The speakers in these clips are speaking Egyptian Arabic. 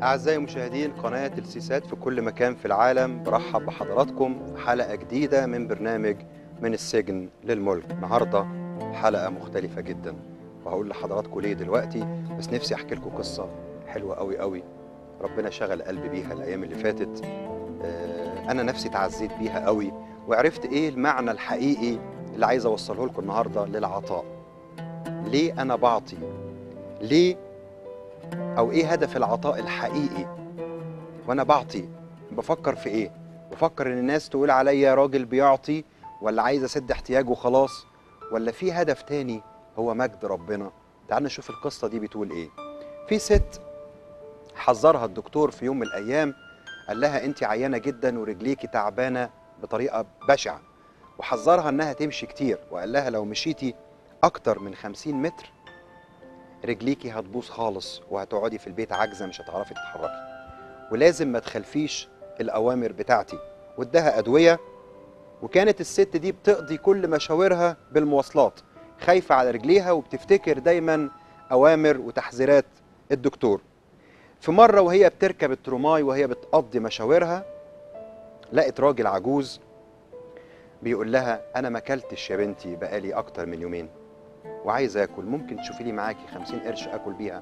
أعزائي مشاهدين قناة السيسات في كل مكان في العالم برحب بحضراتكم في حلقة جديدة من برنامج من السجن للملك النهاردة حلقة مختلفة جدا وهقول لحضراتكم ليه دلوقتي بس نفسي أحكي لكم قصة حلوة قوي قوي ربنا شغل قلبي بيها الأيام اللي فاتت آه، أنا نفسي اتعزيت بيها قوي وعرفت إيه المعنى الحقيقي اللي عايز أوصله لكم النهاردة للعطاء ليه أنا بعطي ليه او ايه هدف العطاء الحقيقي وانا بعطي بفكر في ايه بفكر ان الناس تقول عليا راجل بيعطي ولا عايز اسد احتياجه وخلاص ولا في هدف تاني هو مجد ربنا تعال نشوف القصة دي بتقول ايه في ست حذرها الدكتور في يوم من الايام قال لها انت عيانة جدا ورجليكي تعبانة بطريقة بشعة وحذرها انها تمشي كتير وقال لها لو مشيتي اكتر من 50 متر رجليكي هتبوظ خالص وهتقعدي في البيت عاجزه مش هتعرفي تتحركي ولازم ما تخلفيش الاوامر بتاعتي واداها ادويه وكانت الست دي بتقضي كل مشاورها بالمواصلات خايفه على رجليها وبتفتكر دايما اوامر وتحذيرات الدكتور في مره وهي بتركب التروماي وهي بتقضي مشاورها لقت راجل عجوز بيقول لها انا ما اكلتش يا بنتي بقالي اكتر من يومين وعايز اكل ممكن تشوفي لي معاكي 50 قرش اكل بيها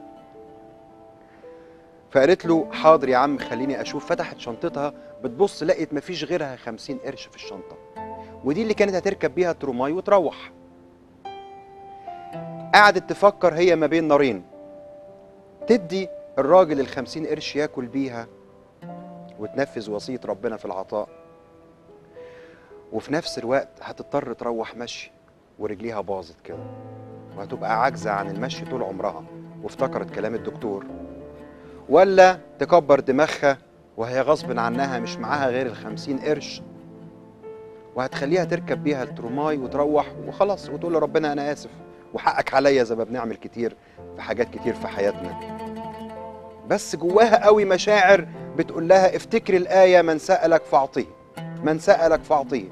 فقالت له حاضر يا عم خليني اشوف فتحت شنطتها بتبص لقيت مفيش غيرها 50 قرش في الشنطه ودي اللي كانت هتركب بيها التروماي وتروح قعدت تفكر هي ما بين نارين تدي الراجل ال 50 قرش ياكل بيها وتنفذ وصيه ربنا في العطاء وفي نفس الوقت هتضطر تروح مشي ورجليها باظت كده وهتبقى عاجزة عن المشي طول عمرها وافتكرت كلام الدكتور ولا تكبر دماغها وهي غصب عنها مش معاها غير الخمسين قرش وهتخليها تركب بيها التروماي وتروح وخلاص وتقول لربنا أنا آسف وحقك عليا زي ما بنعمل كتير في حاجات كتير في حياتنا بس جواها قوي مشاعر بتقول لها افتكري الآية من سألك فأعطيه من سألك فأعطيه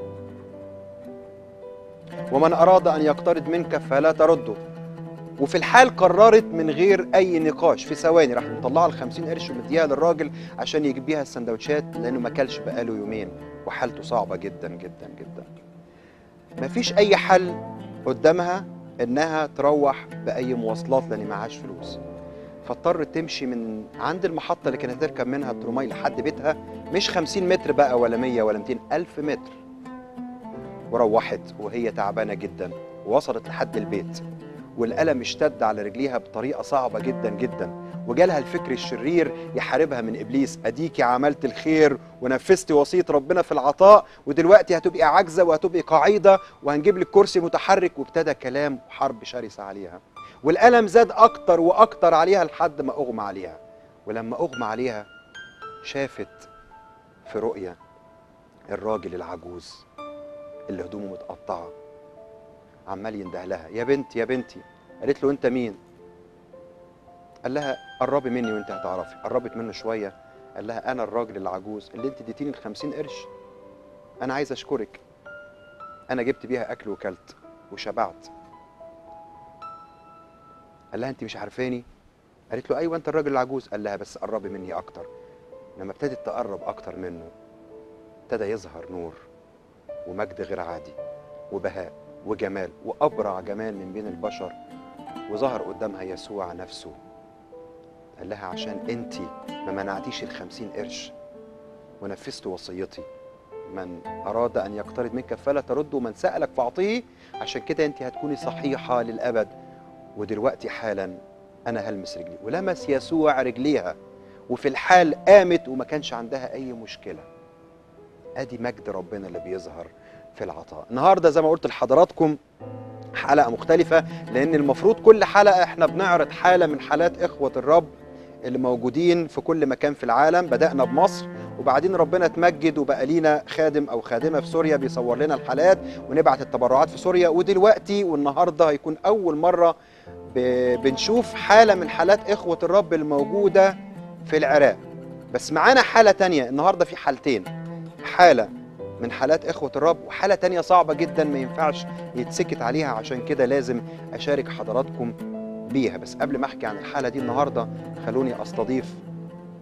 ومن أراد أن يقترض منك فلا ترده وفي الحال قررت من غير أي نقاش في ثواني راح مطلعها ال 50 قرش ومديها للراجل عشان يجيب بيها السندوتشات لأنه ما كلش بقاله يومين وحالته صعبة جدا جدا جدا مفيش أي حل قدامها إنها تروح بأي مواصلات لأن معهاش فلوس فاضطرت تمشي من عند المحطة اللي كانت تركب منها التروماي لحد بيتها مش 50 متر بقى ولا 100 ولا 200 ألف متر وروحت وهي تعبانه جدا ووصلت لحد البيت والألم اشتد على رجليها بطريقة صعبة جدا جدا وجالها الفكر الشرير يحاربها من إبليس أديكي عملت الخير ونفذتي وصية ربنا في العطاء ودلوقتي هتبقي عاجزة وهتبقي قاعدة وهنجيب لك كرسي متحرك وابتدى كلام حرب شرسة عليها والألم زاد أكتر وأكتر عليها لحد ما أغمى عليها ولما أغمى عليها شافت في رؤية الراجل العجوز اللي هدومه متقطعه عمال ينده لها يا بنتي يا بنتي قالت له انت مين قال لها قربي مني وانت هتعرفي قربت منه شويه قال لها انا الراجل العجوز اللي انت اديتيني ال 50 قرش انا عايز اشكرك انا جبت بيها اكل وكلت وشبعت قال لها انت مش عارفاني قالت له ايوه انت الراجل العجوز قال لها بس قربي مني اكتر لما ابتدت تقرب اكتر منه ابتدى يظهر نور ومجد غير عادي وبهاء وجمال وأبرع جمال من بين البشر وظهر قدامها يسوع نفسه قال لها عشان انت ما منعتيش الخمسين قرش ونفذت وصيتي من أراد أن يقترض منك فلا ترده ومن سألك فأعطيه عشان كده انت هتكوني صحيحة للأبد ودلوقتي حالا أنا هلمس رجلي ولمس يسوع رجليها وفي الحال قامت وما كانش عندها أي مشكلة ادي مجد ربنا اللي بيظهر في العطاء النهارده زي ما قلت لحضراتكم حلقه مختلفه لان المفروض كل حلقه احنا بنعرض حاله من حالات اخوه الرب اللي موجودين في كل مكان في العالم بدانا بمصر وبعدين ربنا اتمجد وبقى لينا خادم او خادمه في سوريا بيصور لنا الحالات ونبعت التبرعات في سوريا ودلوقتي والنهارده هيكون اول مره ب- بنشوف حاله من حالات اخوه الرب الموجوده في العراق بس معانا حاله تانية النهارده في حالتين حالة من حالات إخوة الرب وحالة تانية صعبة جدا ما ينفعش يتسكت عليها عشان كده لازم أشارك حضراتكم بيها بس قبل ما أحكي عن الحالة دي النهاردة خلوني أستضيف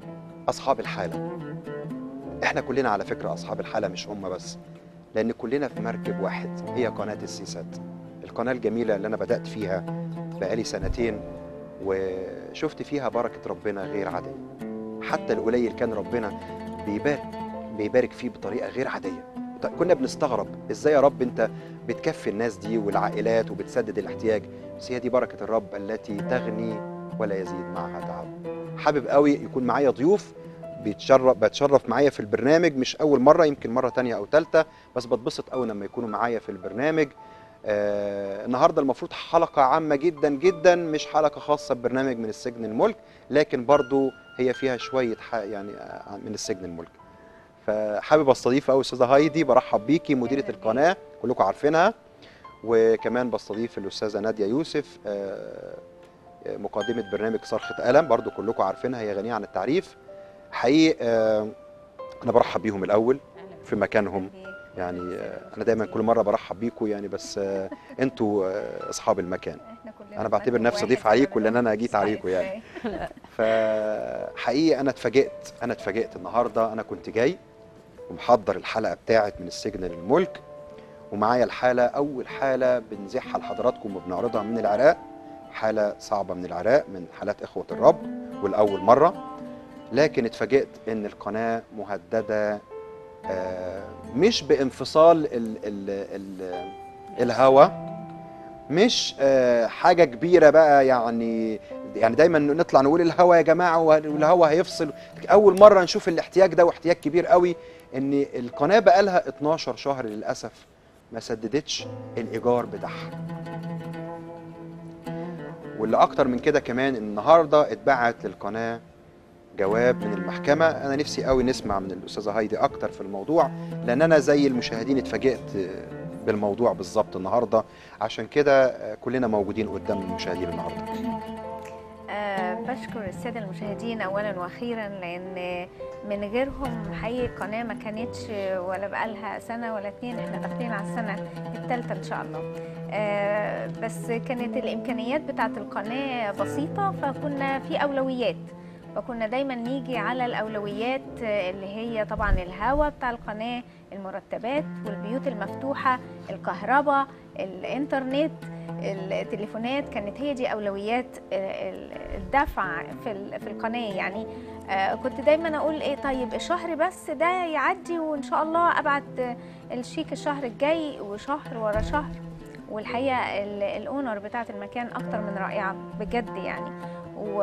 اصحاب الحاله احنا كلنا على فكره اصحاب الحاله مش هم بس لان كلنا في مركب واحد هي قناه السيسات القناه الجميله اللي انا بدات فيها بقالي سنتين وشفت فيها بركه ربنا غير عاديه حتى القليل كان ربنا بيبارك بيبارك فيه بطريقه غير عاديه طيب كنا بنستغرب ازاي يا رب انت بتكفي الناس دي والعائلات وبتسدد الاحتياج بس هي دي بركه الرب التي تغني ولا يزيد معها تعب حابب قوي يكون معايا ضيوف بيتشرف بتشرف معايا في البرنامج مش اول مره يمكن مره تانية او ثالثه بس بتبسط قوي لما يكونوا معايا في البرنامج آه النهارده المفروض حلقه عامه جدا جدا مش حلقه خاصه ببرنامج من السجن الملك لكن برضو هي فيها شويه ح- يعني آه، من السجن الملك فحابب استضيف قوي استاذه هايدي برحب بيكي مديره أهلاً بيك. القناه كلكم عارفينها وكمان بستضيف الاستاذه ناديه يوسف آه، آه، مقدمه برنامج صرخه قلم برضو كلكم عارفينها هي غنيه عن التعريف حقيقي آه، انا برحب بيهم الاول في مكانهم يعني آه، انا دايما كل مره برحب بيكم يعني بس آه، انتوا آه، اصحاب المكان احنا كلنا انا بعتبر مركب نفسي واحد ضيف عليكم كده لان انا جيت صحيح. عليكم يعني فحقيقي انا اتفاجئت انا اتفاجئت النهارده انا كنت جاي ومحضر الحلقه بتاعت من السجن للملك ومعايا الحاله اول حاله بنزحها لحضراتكم وبنعرضها من العراق حاله صعبه من العراق من حالات اخوه الرب والاول مره لكن اتفاجئت ان القناه مهدده آه، مش بانفصال ال ال ال الهوا مش آه، حاجه كبيره بقى يعني يعني دايما نطلع نقول الهوا يا جماعه والهوا هيفصل اول مره نشوف الاحتياج ده واحتياج كبير قوي ان القناه بقى لها 12 شهر للاسف ما سددتش الايجار بتاعها واللي اكتر من كده كمان النهارده اتبعت للقناه جواب من المحكمه انا نفسي قوي نسمع من الاستاذه هايدي اكتر في الموضوع لان انا زي المشاهدين اتفاجئت آه، بالموضوع بالظبط النهارده عشان كده آه، كلنا موجودين قدام المشاهدين النهارده آه بشكر الساده المشاهدين اولا واخيرا لان من غيرهم حقيقي القناه ما كانتش ولا بقالها سنه ولا اتنين احنا داخلين على السنه الثالثه ان شاء الله آه بس كانت الامكانيات بتاعه القناه بسيطه فكنا في اولويات فكنا دايما نيجي على الاولويات آه، اللي هي طبعا الهواء بتاع القناه المرتبات والبيوت المفتوحه الكهرباء الانترنت التليفونات كانت هي دي اولويات آه، ال- الدفع في ال- في القناه يعني آه، كنت دايما اقول ايه طيب الشهر بس ده يعدي وان شاء الله ابعت آه، الشيك الشهر الجاي وشهر ورا شهر والحقيقه ال- الاونر بتاعت المكان اكتر من رائعه بجد يعني و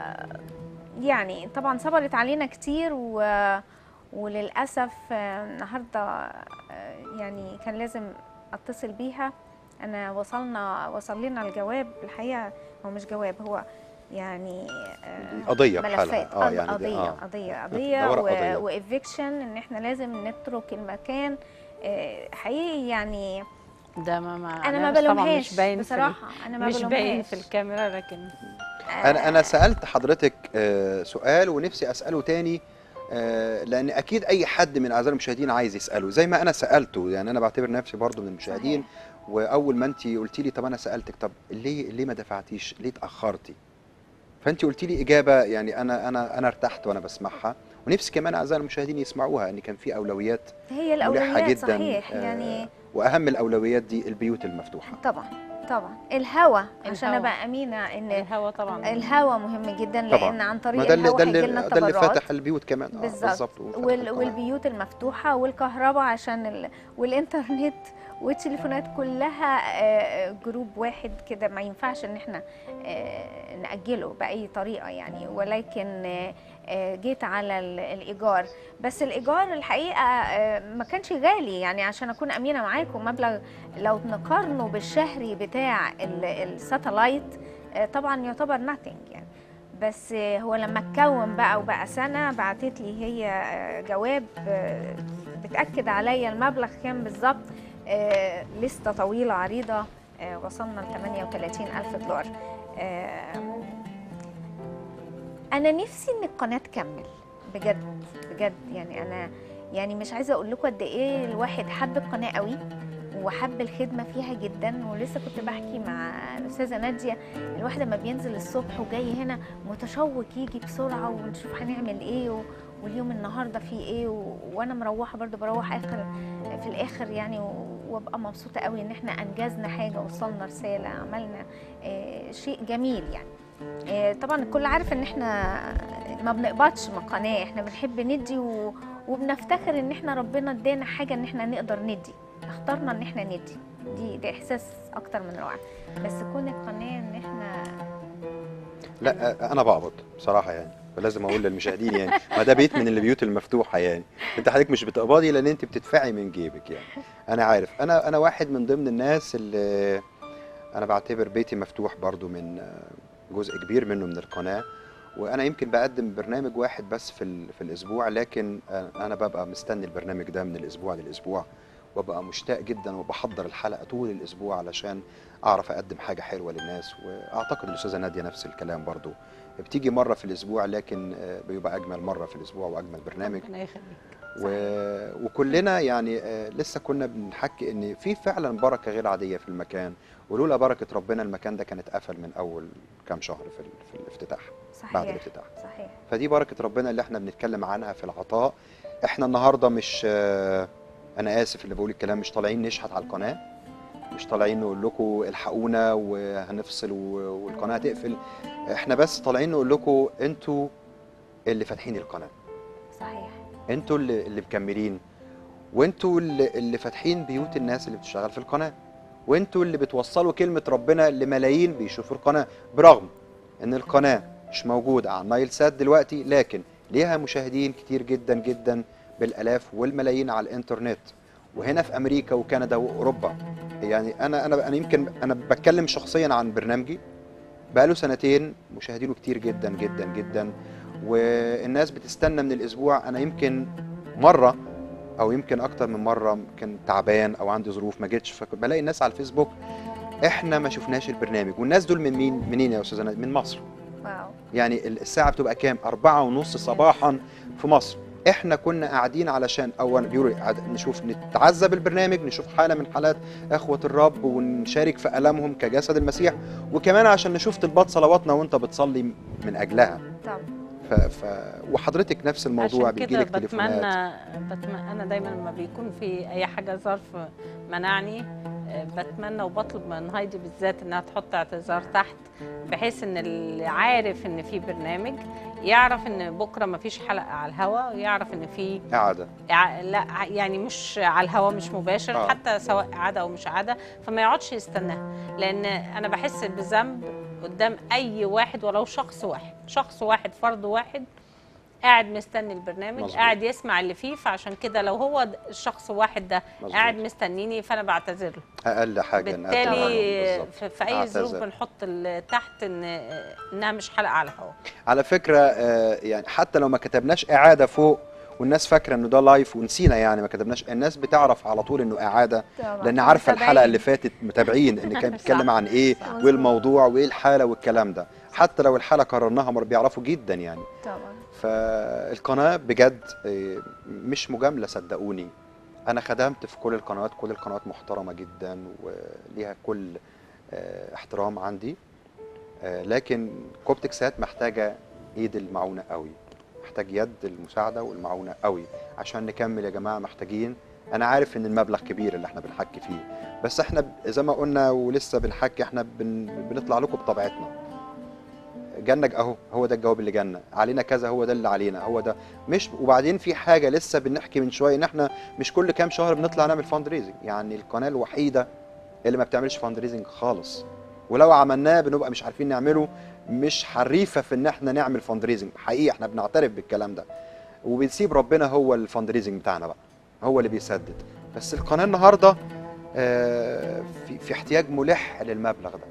يعني طبعا صبرت علينا كتير و وللاسف آه، النهارده آه، يعني كان لازم اتصل بيها انا وصلنا وصل لنا الجواب الحقيقه هو مش جواب هو يعني آه، دي قضيه بحالها ملفات اه يعني دي- قضيه آه. قضيه ده قضيه ورق قضية. وإيفيكشن ان احنا لازم نترك المكان آه، حقيقي يعني ده ما ما انا ما بس طبعاً بلومهاش مش باين بصراحه انا ما في ال- مش باين بلومهاش في الكاميرا لكن انا انا سالت حضرتك آه، سؤال ونفسي اساله تاني آه، لان اكيد اي حد من اعزائي المشاهدين عايز يساله زي ما انا سالته يعني انا بعتبر نفسي برضو من المشاهدين صحيح. واول ما انت قلتي لي طب انا سالتك طب ليه ليه ما دفعتيش ليه اتاخرتي فانت قلتي لي اجابه يعني انا انا انا ارتحت وانا بسمعها ونفسي كمان اعزائي المشاهدين يسمعوها ان كان في اولويات هي ملحه الاولويات جدا صحيح آه، يعني واهم الاولويات دي البيوت المفتوحه طبعا طبعا الهوا عشان الهوا. ابقى امينه ان الهوا طبعا الهوا مهم جدا طبعاً. لان عن ما طريق ده اللي الهوا ده هيجي اللي لنا ده اللي التبرعات فاتح البيوت كمان آه، بالظبط. بالظبط وفتح وال القناة. والبيوت المفتوحه والكهرباء عشان ال والانترنت والتليفونات كلها آه، جروب واحد كده ما ينفعش ان احنا آه، نأجله بأي طريقة يعني ولكن آه، آه، جيت على ال- الإيجار بس الإيجار الحقيقة آه، ما كانش غالي يعني عشان أكون أمينة معاكم مبلغ لو نقارنه بالشهري بتاع ال- الساتلايت آه، طبعا يعتبر nothing يعني بس آه، هو لما اتكون بقى وبقى سنة بعتت لي هي آه، جواب آه، بتأكد عليا المبلغ كام بالظبط آه، لستة طويلة عريضة آه، وصلنا ل 38 ألف دولار آه، أنا نفسي إن القناة تكمل بجد بجد يعني أنا يعني مش عايزة أقول لكم قد إيه الواحد حب القناة قوي وحب الخدمه فيها جدا ولسه كنت بحكي مع الاستاذه ناديه الواحد لما بينزل الصبح وجاي هنا متشوق يجي بسرعه ونشوف هنعمل ايه و... واليوم النهارده فيه ايه و... وانا مروحه برضو بروح اخر في الاخر يعني و... وابقى مبسوطه قوي ان احنا انجزنا حاجه وصلنا رساله عملنا آه شيء جميل يعني آه طبعا الكل عارف ان احنا ما بنقبضش من قناه احنا بنحب ندي و... وبنفتخر ان احنا ربنا ادانا حاجه ان احنا نقدر ندي اخترنا ان احنا ندي دي ده احساس اكتر من رائع بس كون القناه ان احنا لا انا بقبض بصراحه يعني فلازم اقول للمشاهدين يعني ما ده بيت من البيوت المفتوحه يعني انت حضرتك مش بتقبضي لان انت بتدفعي من جيبك يعني انا عارف انا انا واحد من ضمن الناس اللي انا بعتبر بيتي مفتوح برضو من جزء كبير منه من القناه وانا يمكن بقدم برنامج واحد بس في ال- في الاسبوع لكن انا ببقى مستني البرنامج ده من الاسبوع للاسبوع وببقى مشتاق جدا وبحضر الحلقه طول الاسبوع علشان اعرف اقدم حاجه حلوه للناس واعتقد الاستاذه ناديه نفس الكلام برضو بتيجي مره في الاسبوع لكن آه، بيبقى اجمل مره في الاسبوع واجمل برنامج ربنا يخليك و... وكلنا يعني آه، لسه كنا بنحكي ان في فعلا بركه غير عاديه في المكان ولولا بركه ربنا المكان ده كان اتقفل من اول كام شهر في, ال... في الافتتاح بعد صحيح الافتتاح صحيح فدي بركه ربنا اللي احنا بنتكلم عنها في العطاء احنا النهارده مش آه، انا اسف اللي بقول الكلام مش طالعين نشحت على القناه مش طالعين نقول لكم الحقونا وهنفصل و- والقناه هتقفل احنا بس طالعين نقول لكم انتوا اللي فاتحين القناه صحيح انتوا اللي اللي مكملين وانتوا اللي, اللي فاتحين بيوت الناس اللي بتشتغل في القناه وانتوا اللي بتوصلوا كلمه ربنا لملايين بيشوفوا القناه برغم ان القناه مش موجوده على النايل سات دلوقتي لكن ليها مشاهدين كتير جدا جدا بالالاف والملايين على الانترنت وهنا في امريكا وكندا واوروبا يعني انا انا انا يمكن انا بتكلم شخصيا عن برنامجي بقاله سنتين مشاهدينه كتير جدا جدا جدا والناس بتستنى من الاسبوع انا يمكن مره او يمكن اكتر من مره كان تعبان او عندي ظروف ما جيتش فبلاقي الناس على الفيسبوك احنا ما شفناش البرنامج والناس دول من مين منين يا استاذه نادية؟ من مصر واو يعني الساعه بتبقى كام أربعة ونص صباحا في مصر احنا كنا قاعدين علشان اول بيقولوا قاعد- نشوف نتعذب البرنامج نشوف حاله من حالات اخوه الرب ونشارك في الامهم كجسد المسيح وكمان عشان نشوف طلبات صلواتنا وانت بتصلي من اجلها طبعا ف... ف... وحضرتك نفس الموضوع عشان بيجي كده لك تليفونات بتمنى بتمنى انا دايما لما بيكون في اي حاجه ظرف منعني آه، بتمنى وبطلب من هايدي بالذات انها تحط اعتذار تحت بحيث ان اللي عارف ان في برنامج يعرف ان بكره ما فيش حلقه على الهوا ويعرف ان في قاعده ع- لا يعني مش على الهوا مش مباشر آه. آه. حتى سواء عاده او مش عاده فما يقعدش يستناها لان انا بحس بذنب قدام اي واحد ولو شخص واحد شخص واحد فرد واحد قاعد مستني البرنامج مظبوط. قاعد يسمع اللي فيه فعشان كده لو هو د- الشخص واحد ده مظبوط. قاعد مستنيني فانا بعتذر له اقل حاجه نقدم بالتالي عليهم بالظبط. في, في اي ظروف أعتذر. بنحط ال- تحت ان انها مش حلقه على الهوا على فكره آه، يعني حتى لو ما كتبناش اعاده فوق والناس فاكره انه ده لايف ونسينا يعني ما كتبناش الناس بتعرف على طول انه اعاده طبعا لان عارفه متابعين. الحلقه اللي فاتت متابعين ان كان بيتكلم عن ايه صح. وايه الموضوع وايه الحاله والكلام ده حتى لو الحلقه كررناها مره بيعرفوا جدا يعني طبعا فالقناه بجد آه، مش مجامله صدقوني انا خدمت في كل القنوات كل القنوات محترمه جدا وليها كل آه، احترام عندي آه، لكن كوبتك سات محتاجه ايد المعونه قوي محتاج يد المساعده والمعونه قوي عشان نكمل يا جماعه محتاجين انا عارف ان المبلغ كبير اللي احنا بنحكي فيه بس احنا ب- زي ما قلنا ولسه بنحكي احنا بن بنطلع لكم بطبيعتنا جنك اهو هو ده الجواب اللي جالنا علينا كذا هو ده اللي علينا هو ده مش وبعدين في حاجه لسه بنحكي من شويه ان احنا مش كل كام شهر بنطلع نعمل فاند ريزنج يعني القناه الوحيده اللي ما بتعملش فاند ريزنج خالص ولو عملناه بنبقى مش عارفين نعمله مش حريفه في ان احنا نعمل فاند ريزنج حقيقي احنا بنعترف بالكلام ده وبنسيب ربنا هو الفاند ريزنج بتاعنا بقى هو اللي بيسدد بس القناه النهارده آه، في في احتياج ملح للمبلغ ده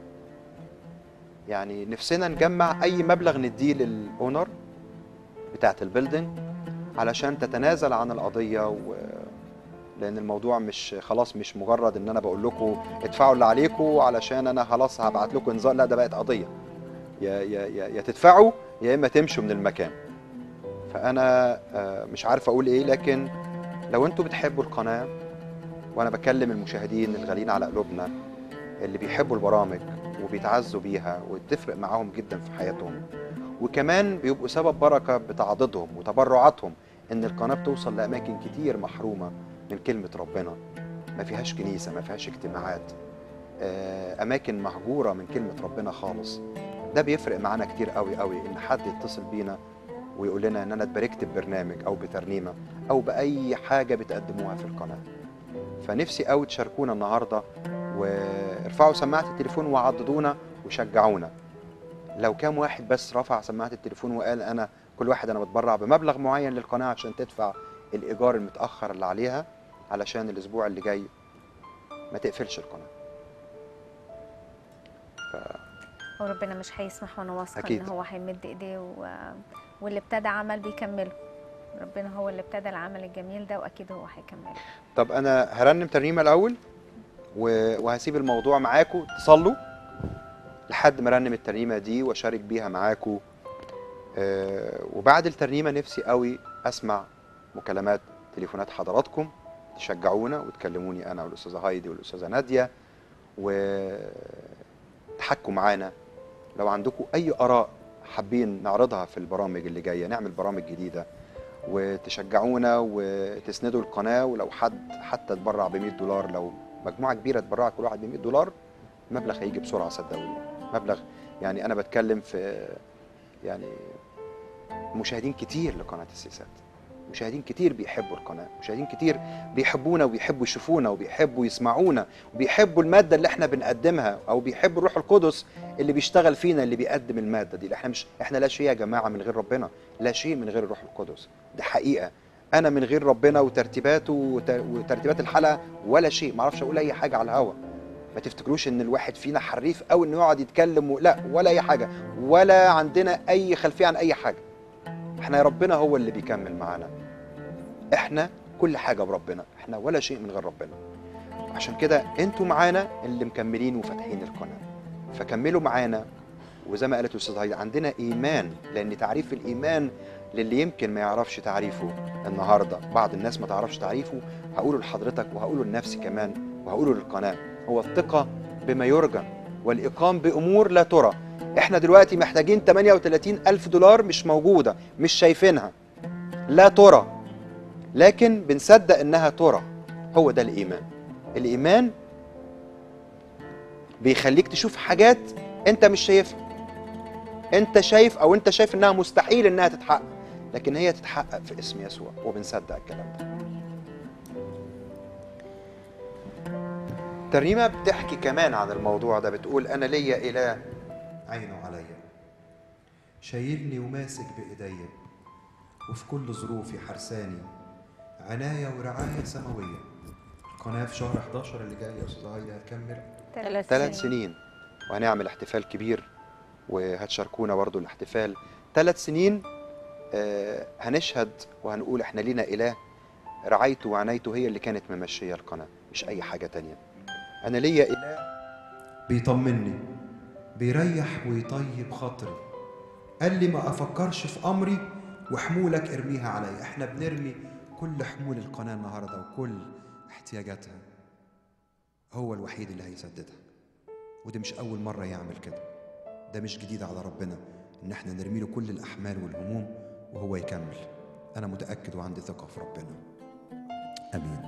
يعني نفسنا نجمع اي مبلغ نديه للاونر بتاعه البيلدينج علشان تتنازل عن القضيه و... لان الموضوع مش خلاص مش مجرد ان انا بقول لكم ادفعوا اللي عليكم علشان انا خلاص هبعت لكم انذار لا ده بقت قضيه يا يا يا, يا تدفعوا يا اما تمشوا من المكان فانا آه، مش عارف اقول ايه لكن لو انتوا بتحبوا القناه وانا بكلم المشاهدين الغاليين على قلوبنا اللي بيحبوا البرامج وبيتعزوا بيها وتفرق معاهم جدا في حياتهم وكمان بيبقوا سبب بركه بتعضدهم وتبرعاتهم ان القناه بتوصل لاماكن كتير محرومه من كلمه ربنا ما فيهاش كنيسه ما فيهاش اجتماعات آه، اماكن مهجوره من كلمه ربنا خالص ده بيفرق معانا كتير قوي قوي ان حد يتصل بينا ويقول لنا ان انا اتباركت ببرنامج او بترنيمه او باي حاجه بتقدموها في القناه فنفسي قوي تشاركونا النهارده وارفعوا سماعه التليفون وعضدونا وشجعونا لو كام واحد بس رفع سماعه التليفون وقال انا كل واحد انا بتبرع بمبلغ معين للقناه عشان تدفع الايجار المتاخر اللي عليها علشان الاسبوع اللي جاي ما تقفلش القناه وربنا مش هيسمح وانا واثقه أكيد. ان هو هيمد ايديه و... واللي ابتدى عمل بيكمله ربنا هو اللي ابتدى العمل الجميل ده واكيد هو هيكمله طب انا هرنم ترنيمه الاول و- وهسيب الموضوع معاكم تصلوا لحد ما ارنم الترنيمه دي واشارك بيها معاكم آه، وبعد الترنيمه نفسي قوي اسمع مكالمات تليفونات حضراتكم تشجعونا وتكلموني انا والاستاذه هايدي والاستاذه ناديه وتحكوا معانا لو عندكم اي اراء حابين نعرضها في البرامج اللي جايه نعمل برامج جديده وتشجعونا وتسندوا القناه ولو حد حتى اتبرع ب 100 دولار لو مجموعه كبيره اتبرع كل واحد ب 100 دولار المبلغ هيجي بسرعه صدقوني مبلغ يعني انا بتكلم في يعني مشاهدين كتير لقناه السياسات مشاهدين كتير بيحبوا القناه مشاهدين كتير بيحبونا وبيحبوا يشوفونا وبيحبوا يسمعونا وبيحبوا الماده اللي احنا بنقدمها او بيحبوا الروح القدس اللي بيشتغل فينا اللي بيقدم الماده دي احنا مش احنا لا شيء يا جماعه من غير ربنا لا شيء من غير الروح القدس دي حقيقه انا من غير ربنا وترتيباته وت- وترتيبات الحلقه ولا شيء ما اعرفش اقول اي حاجه على الهوا ما تفتكروش ان الواحد فينا حريف او انه يقعد يتكلم و... لا ولا اي حاجه ولا عندنا اي خلفيه عن اي حاجه احنا يا ربنا هو اللي بيكمل معانا احنا كل حاجه بربنا احنا ولا شيء من غير ربنا عشان كده انتوا معانا اللي مكملين وفاتحين القناه فكملوا معانا وزي ما قالت الاستاذ هايدي عندنا ايمان لان تعريف الايمان للي يمكن ما يعرفش تعريفه النهارده بعض الناس ما تعرفش تعريفه هقوله لحضرتك وهقوله لنفسي كمان وهقوله للقناه هو الثقه بما يرجى والاقام بامور لا ترى احنا دلوقتي محتاجين 38 الف دولار مش موجوده مش شايفينها لا ترى لكن بنصدق انها ترى هو ده الايمان الايمان بيخليك تشوف حاجات انت مش شايفها انت شايف او انت شايف انها مستحيل انها تتحقق لكن هي تتحقق في اسم يسوع وبنصدق الكلام ده ترنيمة بتحكي كمان عن الموضوع ده بتقول أنا ليا إله عينه عليا شايلني وماسك بإيديا وفي كل ظروفي حرساني عناية ورعاية سماوية القناة في شهر 11 اللي جاي يا أستاذ هايدي هتكمل ثلاث ثلاث سنين وهنعمل احتفال كبير وهتشاركونا برضو الاحتفال ثلاث سنين آه، هنشهد وهنقول احنا لينا اله رعايته وعنايته هي اللي كانت ممشيه القناه مش اي حاجه تانية انا ليا اله بيطمني بيريح ويطيب خاطري قال لي ما افكرش في امري وحمولك ارميها عليا احنا بنرمي كل حمول القناه النهارده وكل احتياجاتها هو الوحيد اللي هيسددها ودي مش أول مرة يعمل كده ده مش جديد على ربنا إن إحنا نرمي له كل الأحمال والهموم وهو يكمل أنا متأكد وعندي ثقة في ربنا آمين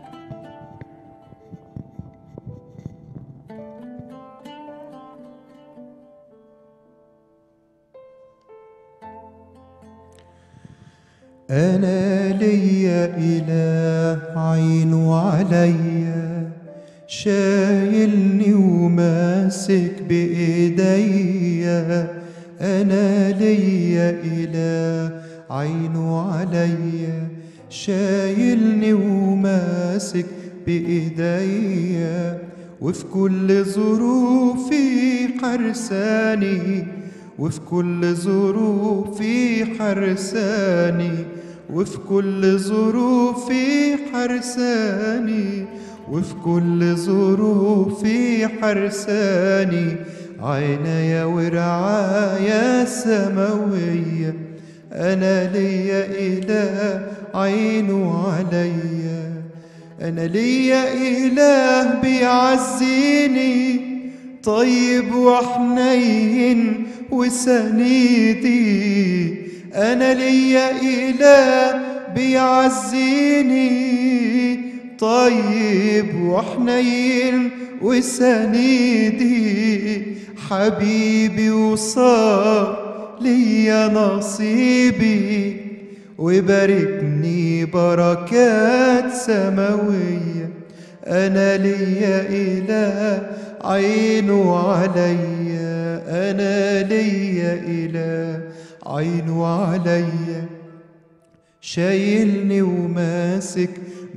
أنا ليا إله عينه عليا شايلني وماسك بإيديا أنا ليا إله عينه عليا شايلني وماسك بإيديا وفي كل ظروفي حرساني وفي كل ظروفي حرساني وفي كل ظروفي حرساني وفي كل ظروفي حرساني عنايا ورعايا سماوية أنا ليا إله عينه عليا أنا ليا إله بيعزيني طيب وحنين وسنيدي أنا ليا إله بيعزيني طيب وحنين وسنيدي حبيبي وصار ليا نصيبي وباركني بركات سماوية أنا ليا إله عينه عليا أنا ليا إله عينه عليا شايلني وماسك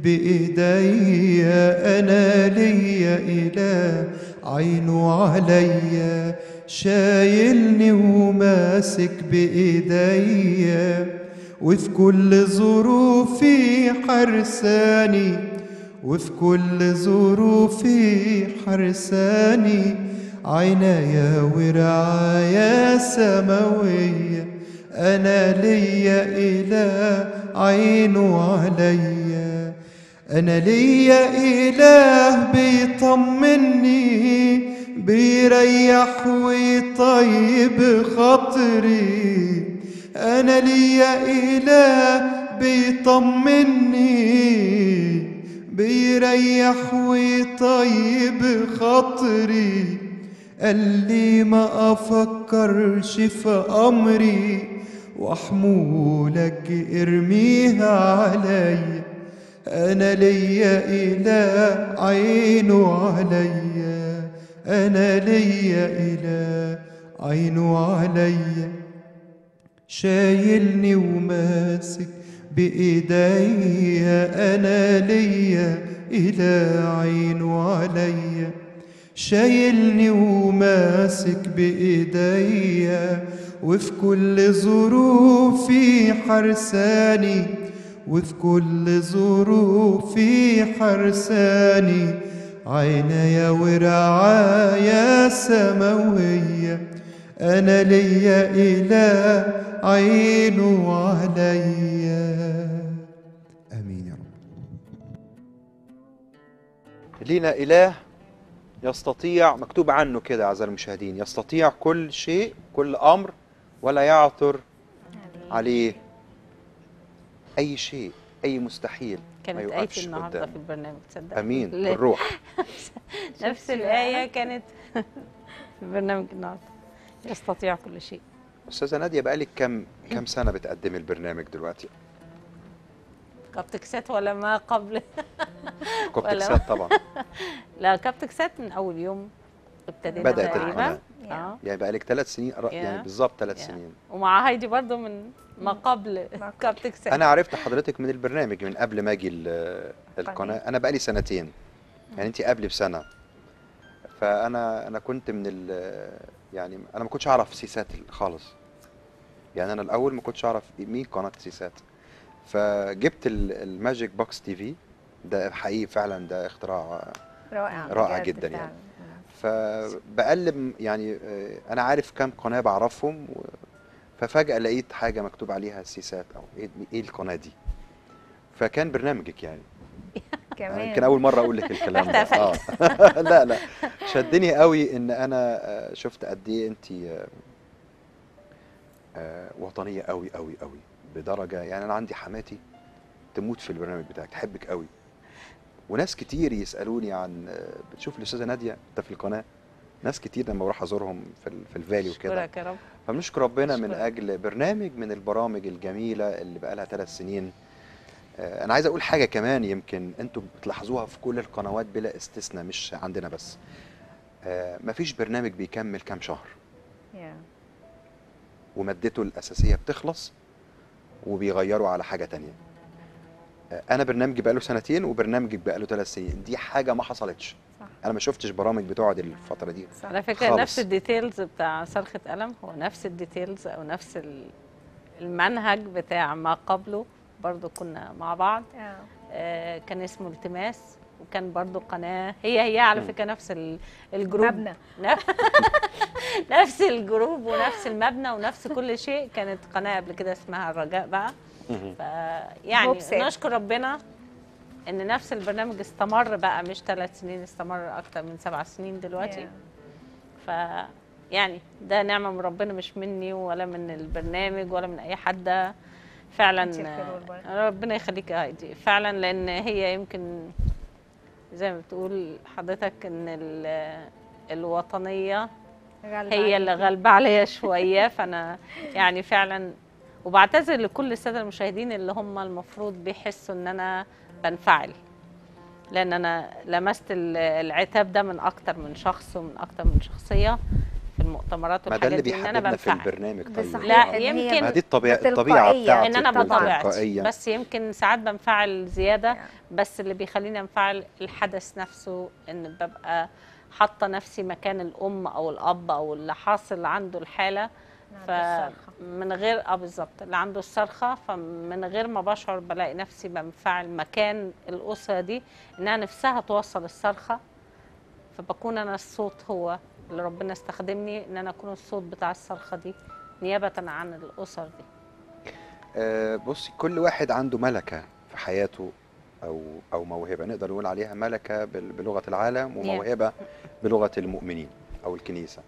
بإيديا أنا ليا إله عينه عليا شايلني وماسك بإيديا وفي كل ظروفي حرساني وفي كل ظروفي حرساني عناية ورعاية سماوية أنا ليا إله عينه عليا أنا ليا إله بيطمني بيريح ويطيب خاطري أنا ليا إله بيطمني بيريح ويطيب خاطري قال لي ما أفكرش في أمري وحمولك ارميها عليا أنا ليا إله عينه عليا أنا ليا إله عينه عليا شايلني وماسك بإيديا أنا ليا إله عينه عليا شايلني وماسك بإيديا وفي كل ظروفي حرساني وفي كل ظروفي حرساني عينيا ورعايا سماوية أنا ليا إله عينه عليا آمين يا رب لينا إله يستطيع مكتوب عنه كده أعزائي المشاهدين يستطيع كل شيء كل أمر ولا يعثر عليه أي شيء أي مستحيل ما كانت يوقفش آيتي النهارده قدامه. في البرنامج تصدق أمين لا، بالروح نفس الآية كانت في البرنامج النهارده يستطيع كل شيء أستاذة نادية بقالك كم كم سنة بتقدمي البرنامج دلوقتي؟ كابتكسات ولا ما قبل كوبتكسات طبعا لا كابتكسات من أول يوم ابتدينا بدأت تقريبا القناة اه يعني بقالك ثلاث سنين يعني يا. بالظبط ثلاث يا. سنين ومع هايدي برضو من ما قبل قبل. كابتكسات انا عرفت حضرتك من البرنامج من قبل ما اجي ال- القناه انا بقالي سنتين يعني انت قبلي بسنه فانا انا كنت من ال يعني انا ما كنتش اعرف سيسات خالص يعني انا الاول ما كنتش اعرف مين قناه سيسات فجبت ال- الماجيك بوكس تي في ده حقيقي فعلا ده اختراع رائع رائع بجد جدا فعلاً. يعني. فبقلب يعني آه، انا عارف كام قناه بعرفهم و- ففجاه لقيت حاجه مكتوب عليها سيسات او ايه ايه القناه دي فكان برنامجك يعني أنا كمان يمكن اول مره اقول لك الكلام ده احتفلت. آه. لا لا شدني قوي ان انا آه، شفت قد ايه انت آه، آه، وطنيه قوي قوي قوي بدرجه يعني انا عندي حماتي تموت في البرنامج بتاعك تحبك قوي وناس كتير يسالوني عن آه، بتشوف الاستاذه ناديه انت في القناه ناس كتير لما بروح ازورهم في ال- في الفالي وكده اشكرك يا رب فبنشكر ربنا من أشكرك. اجل برنامج من البرامج الجميله اللي بقى لها ثلاث سنين آه، انا عايز اقول حاجه كمان يمكن انتم بتلاحظوها في كل القنوات بلا استثناء مش عندنا بس آه، مفيش برنامج بيكمل كام شهر يا. ومادته الاساسيه بتخلص وبيغيروا على حاجه تانية آه، انا برنامجي بقاله سنتين وبرنامجك بقاله ثلاث سنين دي حاجه ما حصلتش صح. انا ما شفتش برامج بتقعد الفتره دي صح. على فكره خالص. نفس الديتيلز بتاع صرخه قلم هو نفس الديتيلز او نفس ال- المنهج بتاع ما قبله برضو كنا مع بعض آه. آه، كان اسمه التماس وكان برضو قناه هي هي على مم. فكره نفس ال- الجروب مبنى ن- نفس الجروب ونفس المبنى ونفس كل شيء كانت قناه قبل كده اسمها الرجاء بقى مهم. فيعني Hope safe. نشكر ربنا ان نفس البرنامج استمر بقى مش ثلاث سنين استمر اكتر من سبع سنين دلوقتي ف يعني ده نعمه من ربنا مش مني ولا من البرنامج ولا من اي حد فعلا أنتي الخير والبركة. ربنا يخليك يا هايدي فعلا لان هي يمكن زي ما بتقول حضرتك ان ال- الوطنيه غالبة هي اللي عليكي. غالبه عليا شويه فانا يعني فعلا وبعتذر لكل الساده المشاهدين اللي هم المفروض بيحسوا ان انا بنفعل لان انا لمست ال- العتاب ده من اكتر من شخص ومن اكتر من شخصيه في المؤتمرات ما ده اللي والحاجات دي ان انا بيحببنا في بنفعل البرنامج ده طيب صحيح. لا إن هي يمكن ما دي الطبيعه الطبيعه بتلقائية. بتاعتك ان انا بنطبع التلقائية. بس يمكن ساعات بنفعل زياده يعني. بس اللي بيخليني انفعل الحدث نفسه ان ببقى حاطه نفسي مكان الام او الاب او اللي حاصل عنده الحاله عنده الصرخة. فمن غير اه بالظبط اللي عنده الصرخه فمن غير ما بشعر بلاقي نفسي بنفعل مكان الاسره دي انها نفسها توصل الصرخه فبكون انا الصوت هو اللي ربنا استخدمني ان انا اكون الصوت بتاع الصرخه دي نيابه عن الاسر دي آه، بصي كل واحد عنده ملكة في حياته أو أو موهبة نقدر نقول عليها ملكة بال- بلغة العالم وموهبة بلغة المؤمنين أو الكنيسة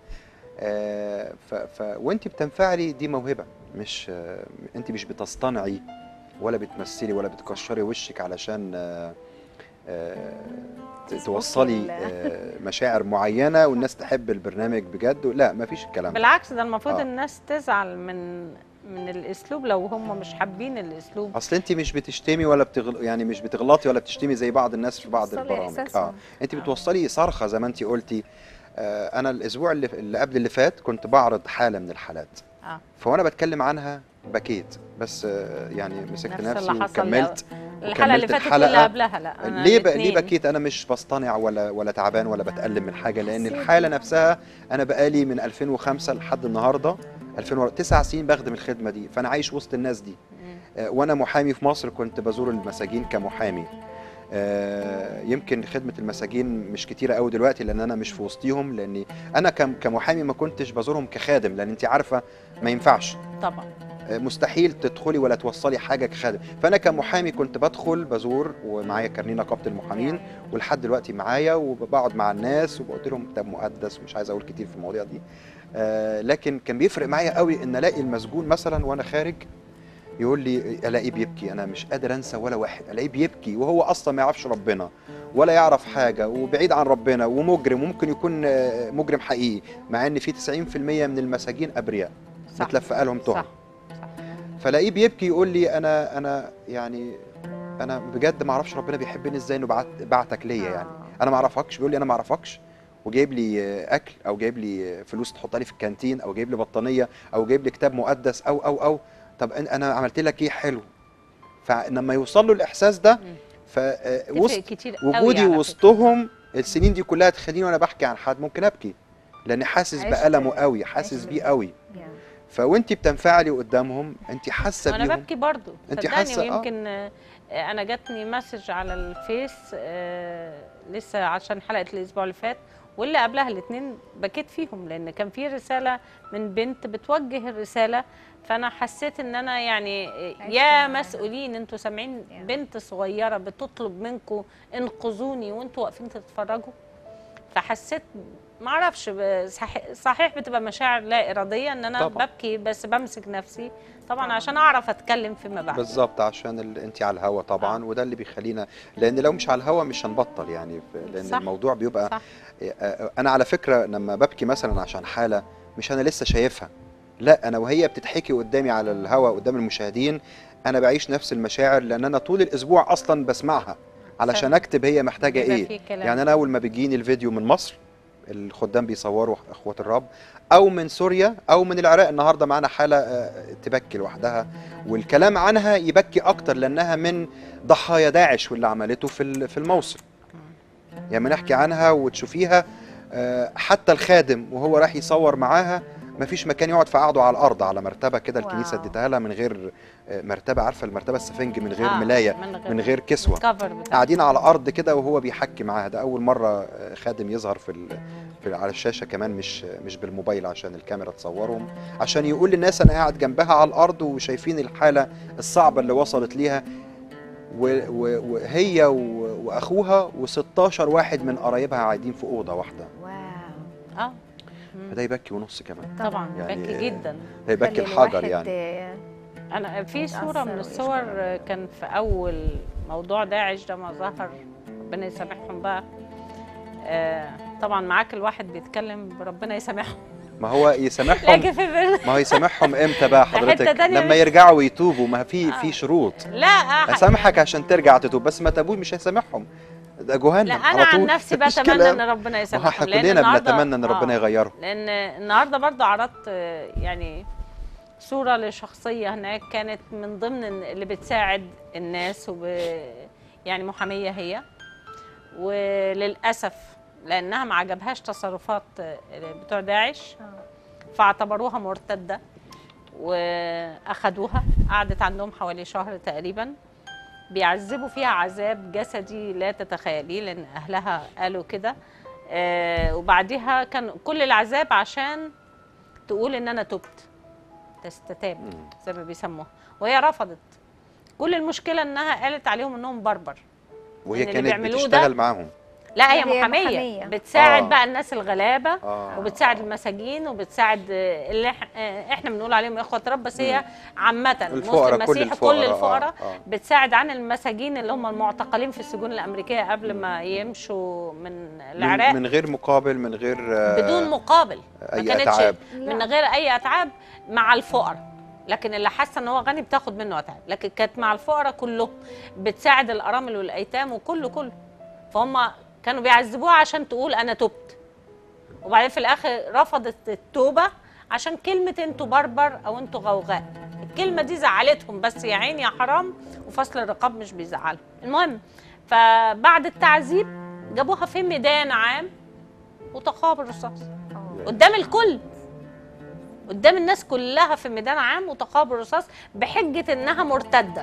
آه، ف ف وأنت بتنفعلي دي موهبة مش آه، أنت مش بتصطنعي ولا بتمثلي ولا بتكشري وشك علشان آه، آه، ت- تظبطي توصلي ال- آه، مشاعر معينة والناس تحب البرنامج بجد لا مفيش الكلام ده بالعكس ده المفروض آه. الناس تزعل من من الاسلوب لو هم مش حابين الاسلوب اصل انت مش بتشتمي ولا بتغل... يعني مش بتغلطي ولا بتشتمي زي بعض الناس في بعض بتوصلي البرامج إحساسهم. انت بتوصلي صرخه زي ما انت قلتي آه انا الاسبوع اللي, اللي قبل اللي فات كنت بعرض حاله من الحالات اه فوانا بتكلم عنها بكيت بس آه يعني مسكت نفس نفسي اللي حصل وكملت الحلقه اللي وكملت فاتت واللي الحلقة. قبلها لا أنا ليه ب... ليه الاتنين. بكيت انا مش بصطنع ولا ولا تعبان ولا بتألم من حاجه لان حسيت الحاله بيه. نفسها انا بقالي من 2005 لحد النهارده 2009 سنين بخدم الخدمه دي فانا عايش وسط الناس دي مم. آه، وانا محامي في مصر كنت بزور المساجين كمحامي آه، يمكن خدمه المساجين مش كتيره قوي دلوقتي لان انا مش في وسطيهم لاني انا كم- كمحامي ما كنتش بزورهم كخادم لان انت عارفه ما ينفعش طبعا آه، مستحيل تدخلي ولا توصلي حاجه كخادم فانا كمحامي كنت بدخل بزور ومعايا كارنيه نقابه المحامين ولحد دلوقتي معايا وبقعد مع الناس وبقول لهم كتاب مقدس ومش عايز اقول كتير في المواضيع دي آه، لكن كان بيفرق معايا قوي ان الاقي المسجون مثلا وانا خارج يقول لي الاقيه بيبكي انا مش قادر انسى ولا واحد الاقيه بيبكي وهو اصلا ما يعرفش ربنا ولا يعرف حاجه وبعيد عن ربنا ومجرم وممكن يكون آه، مجرم حقيقي مع ان في 90% من المساجين ابرياء صح متلفقه لهم تهم صح فلاقيه بيبكي يقول لي انا انا يعني انا بجد ما اعرفش ربنا بيحبني ازاي انه بعت بعتك ليا يعني انا ما اعرفكش بيقول لي انا ما اعرفكش وجايب لي آه، اكل او جايب لي آه، فلوس تحطها لي في الكانتين او جايب لي بطانيه او جايب لي كتاب مقدس او او او طب أن- انا عملت لك ايه حلو فلما يوصل له الاحساس ده مم. فوسط تفرق كتير قوي وجودي على فكرة. وسطهم السنين دي كلها تخليني وانا بحكي عن حد ممكن ابكي لاني حاسس عشت- بألمه قوي حاسس عشت. بيه قوي يعني. فوانت بتنفعلي قدامهم انت حاسه وانا بيهم ببكي برضو أنت صدقني حاسة؟ آه. ويمكن آه، انا جاتني مسج على الفيس آه، لسه عشان حلقه الاسبوع اللي فات واللي قبلها الاثنين بكيت فيهم لان كان في رساله من بنت بتوجه الرساله فانا حسيت ان انا يعني آه، يا معاها. مسؤولين انتوا سامعين يعني. بنت صغيره بتطلب منكم انقذوني وانتوا واقفين تتفرجوا فحسيت ما اعرفش ب- صحيح, صحيح بتبقى مشاعر لا اراديه ان انا طبعاً. ببكي بس بمسك نفسي طبعا طبعاً. عشان اعرف اتكلم فيما بعد بالظبط عشان ال... انت على الهوا طبعا آه. وده اللي بيخلينا لان لو مش على الهوا مش هنبطل يعني ف- لان صح. الموضوع بيبقى صح آه، انا على فكره لما ببكي مثلا عشان حاله مش انا لسه شايفها لا انا وهي بتتحكي قدامي على الهوا قدام المشاهدين انا بعيش نفس المشاعر لان انا طول الاسبوع اصلا بسمعها علشان صح. اكتب هي محتاجه بيبقى ايه فيه كلام. يعني انا اول ما بيجيني الفيديو من مصر الخدام بيصوروا اخوة الرب او من سوريا او من العراق النهارده معانا حاله آه، تبكي لوحدها والكلام عنها يبكي اكتر لانها من ضحايا داعش واللي عملته في ال- في الموصل يعني لما نحكي عنها وتشوفيها آه، حتى الخادم وهو راح يصور معاها مفيش مكان يقعد فقعدوا على الارض على مرتبه كده الكنيسه واو. اديتها لها من غير آه، مرتبه عارفه المرتبه السفنج من غير آه، ملايه من غير, من غير كسوه الكفر بتاعه قاعدين على ارض كده وهو بيحكي معاها ده اول مره آه، خادم يظهر في, ال... في على الشاشه كمان مش مش بالموبايل عشان الكاميرا تصورهم عشان يقول للناس انا قاعد جنبها على الارض وشايفين الحاله الصعبه اللي وصلت ليها و- و- وهي و- واخوها و16 واحد من قرايبها قاعدين في اوضه واحده واو اه مم. فده يبكي ونص كمان طبعا يعني- بكي جدا هيبكي خلي الحجر الواحد، يعني آه، انا في صوره من يتأثر الصور ويشعر. كان في اول موضوع داعش ده ما ظهر ربنا يسامحهم بقى آه طبعا معاك الواحد بيتكلم ربنا يسامحهم ما هو يسامحهم لكن في بر... ما هو يسامحهم امتى بقى حتة حضرتك تانية لما بس. يرجعوا ويتوبوا ما في آه. في شروط لا آه، اسامحك عشان ترجع تتوب بس ما تابوش مش هيسامحهم ده جهنم لا على انا عن طول. نفسي مفيش بتمنى كلام. ان ربنا ما هو يسامحهم احنا لأن كلنا النهاردة- بنتمنى ان ربنا آه. يغيره لان النهارده برضو عرضت آه، يعني صوره لشخصيه هناك كانت من ضمن اللي بتساعد الناس وب يعني محاميه هي وللاسف لانها ما عجبهاش تصرفات آه، بتوع داعش آه. فاعتبروها مرتده واخدوها قعدت عندهم حوالي شهر تقريبا بيعذبوا فيها عذاب جسدي لا تتخيليه لان اهلها قالوا كده آه وبعديها كان كل العذاب عشان تقول ان انا تبت تستتاب مم. زي ما بيسموها وهي رفضت كل المشكله انها قالت عليهم انهم بربر وهي إن اللي كانت بيعملوه ده- بتشتغل معاهم لا هي هي محاميه, محامية. بتساعد آه. بقى الناس الغلابه اه وبتساعد المساجين وبتساعد آه، اللي إح- آه، احنا بنقول عليهم اخوه رب بس هي عامه الفقراء مسلم كل مسيحي الفقراء كل الفقراء آه. آه. بتساعد عن المساجين اللي هم المعتقلين في السجون الامريكيه قبل ما يمشوا من من, العراق من غير مقابل من غير آه، بدون مقابل ما اي كانتش اتعاب من لا. غير اي اتعاب مع الفقراء لكن اللي حاسه ان هو غني بتاخد منه اتعاب لكن كانت مع الفقراء كلهم بتساعد الارامل والايتام وكله كله فهم كانوا بيعذبوها عشان تقول انا تبت وبعدين في الاخر رفضت التوبه عشان كلمه انتوا بربر او انتوا غوغاء الكلمه دي زعلتهم بس يا عيني يا حرام وفصل الرقاب مش بيزعلهم المهم فبعد التعذيب جابوها في ميدان عام وتقابل رصاص آه. قدام الكل قدام الناس كلها في ميدان عام وتقابل رصاص بحجه انها مرتده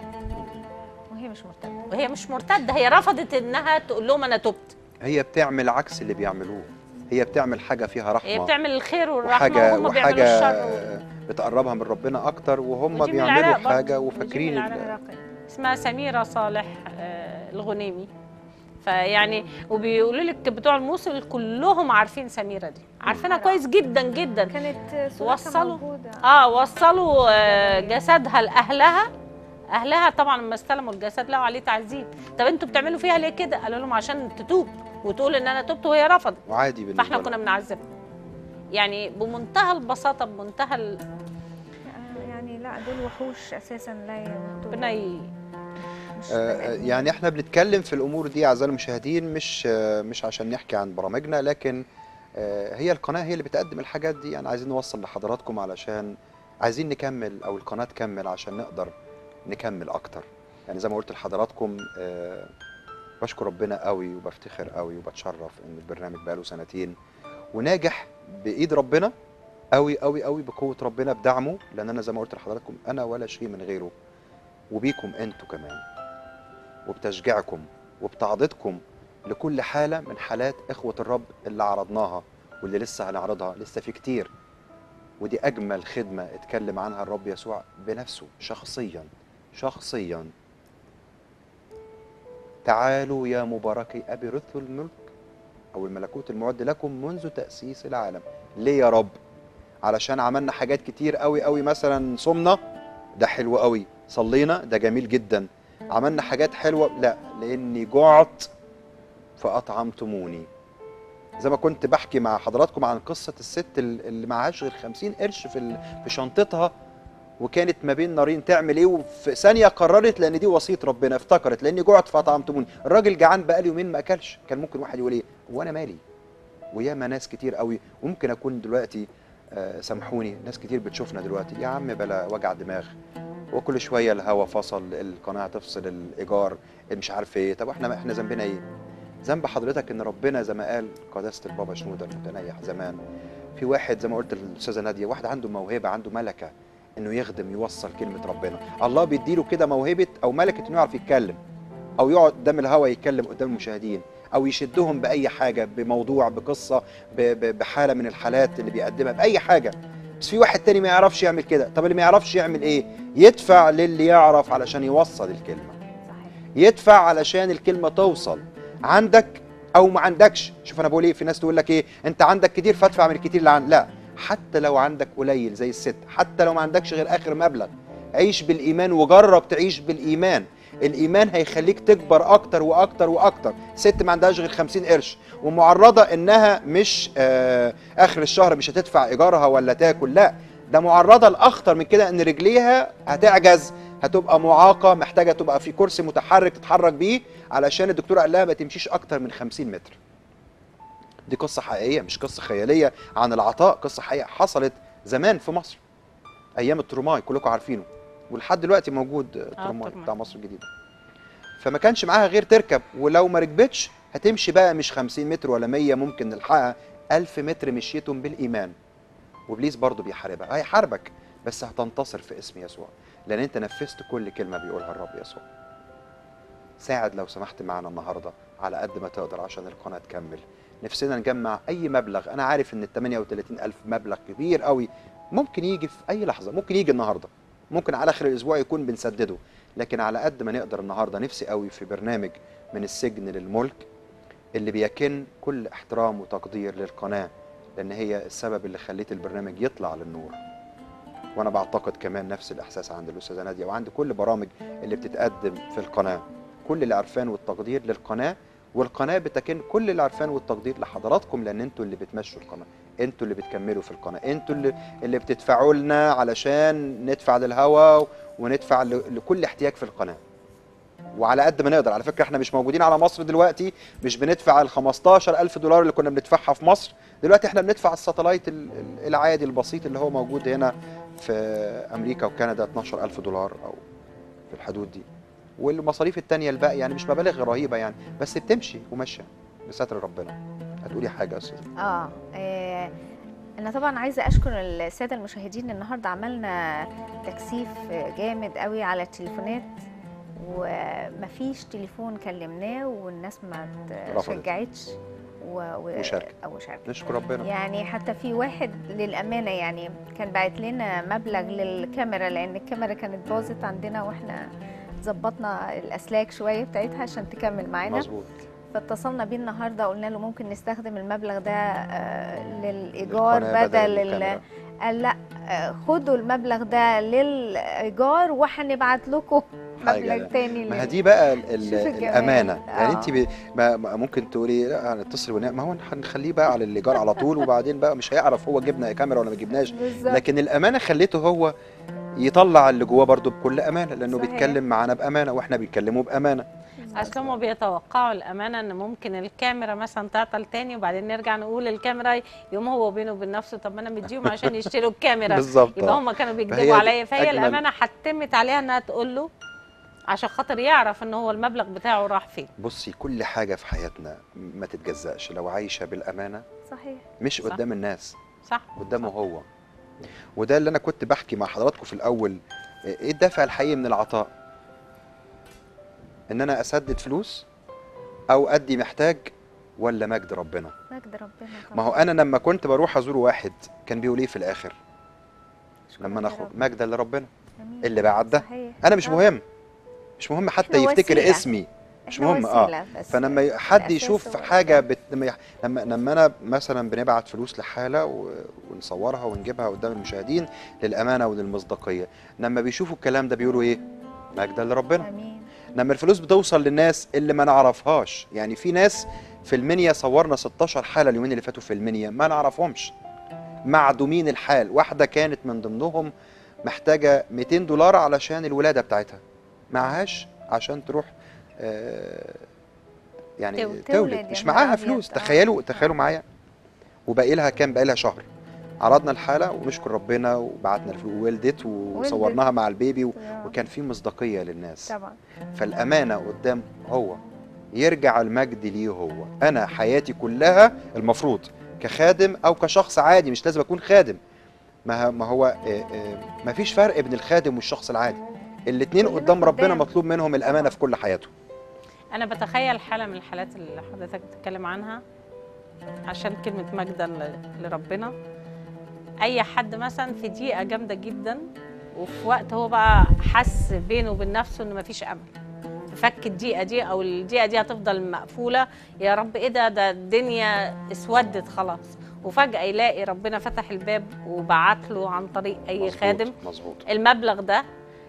وهي مش مرتبطه وهي مش مرتده هي رفضت انها تقول لهم انا تبت هي بتعمل عكس اللي بيعملوه هي بتعمل حاجه فيها رحمه هي بتعمل الخير والرحمه وحاجه وهم بيعملوا وحاجه الشر بتقربها من ربنا اكتر وهم ودي من بيعملوا العراق برضه. حاجه ودي من وفاكرين العراق. ال- العراقي اسمها سميره صالح آه، الغنيمي فيعني وبيقولوا لك بتوع الموصل كلهم عارفين سميره دي عارفينها كويس جدا جدا كانت صورتها وصلوا. موجوده اه وصلوا آه، جسدها لاهلها اهلها طبعا لما استلموا الجسد لقوا عليه تعذيب طب انتوا بتعملوا فيها ليه كده قالوا لهم عشان تتوب وتقول ان انا تبت وهي رفضت وعادي بالنسبه فاحنا لهم. كنا بنعذبها يعني بمنتهى البساطه بمنتهى ال- آه، يعني لا دول وحوش اساسا لا يموتوا ربنا ي- مش آه، بني آدمين. يعني احنا بنتكلم في الامور دي اعزائي المشاهدين مش آه، مش عشان نحكي عن برامجنا لكن آه، هي القناه هي اللي بتقدم الحاجات دي يعني عايزين نوصل لحضراتكم علشان عايزين نكمل او القناه تكمل عشان نقدر نكمل اكتر يعني زي ما قلت لحضراتكم آه، بشكر ربنا قوي وبفتخر قوي وبتشرف ان البرنامج بقاله سنتين وناجح بايد ربنا قوي قوي قوي بقوه ربنا بدعمه لان انا زي ما قلت لحضراتكم انا ولا شيء من غيره وبيكم انتوا كمان وبتشجيعكم وبتعضيدكم لكل حالة من حالات إخوة الرب اللي عرضناها واللي لسه هنعرضها لسه في كتير ودي أجمل خدمة اتكلم عنها الرب يسوع بنفسه شخصيا شخصيا تعالوا يا مباركي أبي رث الملك أو الملكوت المعد لكم منذ تأسيس العالم ليه يا رب علشان عملنا حاجات كتير قوي قوي مثلا صمنا ده حلو قوي صلينا ده جميل جدا عملنا حاجات حلوه لا لاني جعت فاطعمتموني زي ما كنت بحكي مع حضراتكم عن قصه الست ال- اللي معهاش غير 50 قرش في ال- في شنطتها وكانت ما بين نارين تعمل ايه وفي ثانيه قررت لان دي وصيه ربنا افتكرت لاني جعت فاطعمتموني الراجل جعان بقاله يومين ما اكلش كان ممكن واحد يقول ايه وانا مالي وياما ناس كتير قوي وممكن اكون دلوقتي آه، سامحوني ناس كتير بتشوفنا دلوقتي يا عم بلا وجع دماغ وكل شويه الهوا فصل القناه هتفصل الايجار مش عارف ايه طب احنا احنا ذنبنا ايه ذنب حضرتك ان ربنا زي ما قال قداسه البابا شنوده المتنيح زمان في واحد زي ما قلت للاستاذه ناديه واحد عنده موهبه عنده ملكه انه يخدم يوصل كلمه ربنا الله بيديله كده موهبه او ملكه انه يعرف يتكلم او يقعد قدام الهوا يتكلم قدام المشاهدين او يشدهم باي حاجه بموضوع بقصه ب- ب- بحاله من الحالات اللي بيقدمها باي حاجه بس في واحد تاني ما يعرفش يعمل كده طب اللي ما يعرفش يعمل ايه يدفع للي يعرف علشان يوصل الكلمه صحيح يدفع علشان الكلمه توصل عندك او ما عندكش شوف انا بقول ايه في ناس تقول لك ايه انت عندك كتير فادفع من الكتير اللي عندك لا حتى لو عندك قليل زي الست حتى لو ما عندكش غير اخر مبلغ عيش بالايمان وجرب تعيش بالايمان الايمان هيخليك تكبر اكتر واكتر واكتر ست ما عندهاش غير 50 قرش ومعرضه انها مش آه اخر الشهر مش هتدفع ايجارها ولا تاكل لا ده معرضه لاخطر من كده ان رجليها هتعجز هتبقى معاقه محتاجه تبقى في كرسي متحرك تتحرك بيه علشان الدكتور قال لها ما تمشيش اكتر من 50 متر دي قصه حقيقيه مش قصه خياليه عن العطاء قصه حقيقيه حصلت زمان في مصر ايام التروماي كلكم عارفينه ولحد دلوقتي موجود التروماي التروماي. بتاع مصر الجديده فما كانش معاها غير تركب ولو ما ركبتش هتمشي بقى مش 50 متر ولا 100 ممكن نلحقها 1000 متر مشيتهم بالايمان وابليس برضه بيحاربها هيحاربك بس هتنتصر في اسم يسوع لان انت نفذت كل كلمه بيقولها الرب يسوع ساعد لو سمحت معنا النهارده على قد ما تقدر عشان القناه تكمل نفسنا نجمع اي مبلغ انا عارف ان ال 38 الف مبلغ كبير قوي ممكن يجي في اي لحظه ممكن يجي النهارده ممكن على اخر الاسبوع يكون بنسدده لكن على قد ما نقدر النهارده نفسي قوي في برنامج من السجن للملك اللي بيكن كل احترام وتقدير للقناه لان هي السبب اللي خليت البرنامج يطلع للنور وانا بعتقد كمان نفس الاحساس عند الاستاذه ناديه وعند كل برامج اللي بتتقدم في القناه كل العرفان والتقدير للقناه والقناه بتكن كل العرفان والتقدير لحضراتكم لان انتوا اللي بتمشوا القناه انتوا اللي بتكملوا في القناه انتوا اللي اللي بتدفعوا لنا علشان ندفع للهوا وندفع ل- لكل احتياج في القناه وعلى قد ما نقدر على فكره احنا مش موجودين على مصر دلوقتي مش بندفع ال 15000 دولار اللي كنا بندفعها في مصر دلوقتي احنا بندفع الساتلايت ال- ال- العادي البسيط اللي هو موجود هنا في امريكا وكندا 12000 دولار او في الحدود دي والمصاريف التانية الباقية يعني مش مبالغ رهيبة يعني بس بتمشي وماشية بستر ربنا هتقولي حاجة يا استاذ اه آه، انا طبعا عايزه اشكر الساده المشاهدين النهارده عملنا تكثيف جامد قوي على التليفونات ومفيش تليفون كلمناه والناس ما رفضت. شجعتش و... و... وشاركت. او شاركت نشكر ربنا يعني حتى في واحد للامانه يعني كان باعت لنا مبلغ للكاميرا لان الكاميرا كانت باظت عندنا واحنا ظبطنا الاسلاك شويه بتاعتها عشان تكمل معانا مظبوط فاتصلنا بيه النهارده قلنا له ممكن نستخدم المبلغ ده آه، للايجار القناة بدل ال... الكاميرا. قال لا آه، خدوا المبلغ ده للايجار وهنبعت لكم حاجة مبلغ لا. تاني ما لل- هي دي بقى ال- ال- شوف الجمال. الامانه يعني آه. انت ب... ما ما ممكن تقولي لا هنتصل ونعمل ما هو هنخليه بقى على الايجار على طول وبعدين بقى مش هيعرف هو جبنا كاميرا ولا ما جبناش بالظبط لكن الامانه خليته هو يطلع اللي جواه برضه بكل امانه لانه صحيح. بيتكلم معانا بامانه واحنا بنكلمه بامانه اصل هم بيتوقعوا الامانه ان ممكن الكاميرا مثلا تعطل تاني وبعدين نرجع نقول الكاميرا يوم هو بينه وبين نفسه طب ما انا مديهم عشان يشتروا الكاميرا بالظبط يبقى آه. هم كانوا فهي بيكذبوا دي عليا فهي أجمل- الامانه حتمت عليها انها تقول له عشان خاطر يعرف ان هو المبلغ بتاعه راح فين بصي كل حاجه في حياتنا ما تتجزأش لو عايشه بالامانه صحيح مش صح. قدام الناس صح قدامه هو وده اللي انا كنت بحكي مع حضراتكم في الاول ايه الدافع الحقيقي من العطاء ان انا اسدد فلوس او ادي محتاج ولا مجد ربنا مجد ربنا ما هو انا لما كنت بروح ازور واحد كان بيقول ايه في الاخر لما انا اخرج مجدا لربنا اللي بعد ده صحيح انا مش آه. مهم مش مهم حتى إحنا يفتكر وسيلة. اسمي مش إحنا مهم اه وسيلة بس فلما حد الأساس يشوف هو حاجه الإنسان. بت... لما يح- لما لما انا مثلا بنبعت فلوس لحاله و... ونصورها ونجيبها قدام المشاهدين للامانه وللمصداقيه لما بيشوفوا الكلام ده بيقولوا ايه مجدا لربنا امين لما الفلوس بتوصل للناس اللي ما نعرفهاش يعني في ناس في المنيا صورنا 16 حاله اليومين اللي فاتوا في المنيا ما نعرفهمش معدومين الحال واحده كانت من ضمنهم محتاجه 200 دولار علشان الولاده بتاعتها معهاش عشان تروح آه، يعني تو- تولد تولد يا مش نهار معاها أبيض. فلوس آه. تخيلوا تخيلوا معايا وباقي لها كام باقي لها شهر عرضنا الحاله ونشكر ربنا وبعتنا الفلوس وولدت وصورناها مع البيبي و- آه، وكان في مصداقيه للناس طبعا فالامانه قدام هو يرجع المجد ليه هو انا حياتي كلها المفروض كخادم او كشخص عادي مش لازم اكون خادم ما ما هو ما فيش فرق بين الخادم والشخص العادي الاثنين كلنا قدام ربنا خدام. مطلوب منهم الامانه في كل حياته انا بتخيل حاله من الحالات اللي حضرتك بتتكلم عنها عشان كلمه مجدا ل- لربنا اي حد مثلا في دقيقه جامده جدا وفي وقت هو بقى حس بينه وبين نفسه ان مفيش امل تفك الضيقه دي او الضيقه دي هتفضل مقفوله يا رب ايه ده ده الدنيا اسودت خلاص وفجاه يلاقي ربنا فتح الباب وبعت له عن طريق اي مظبوط، خادم مظبوط المبلغ ده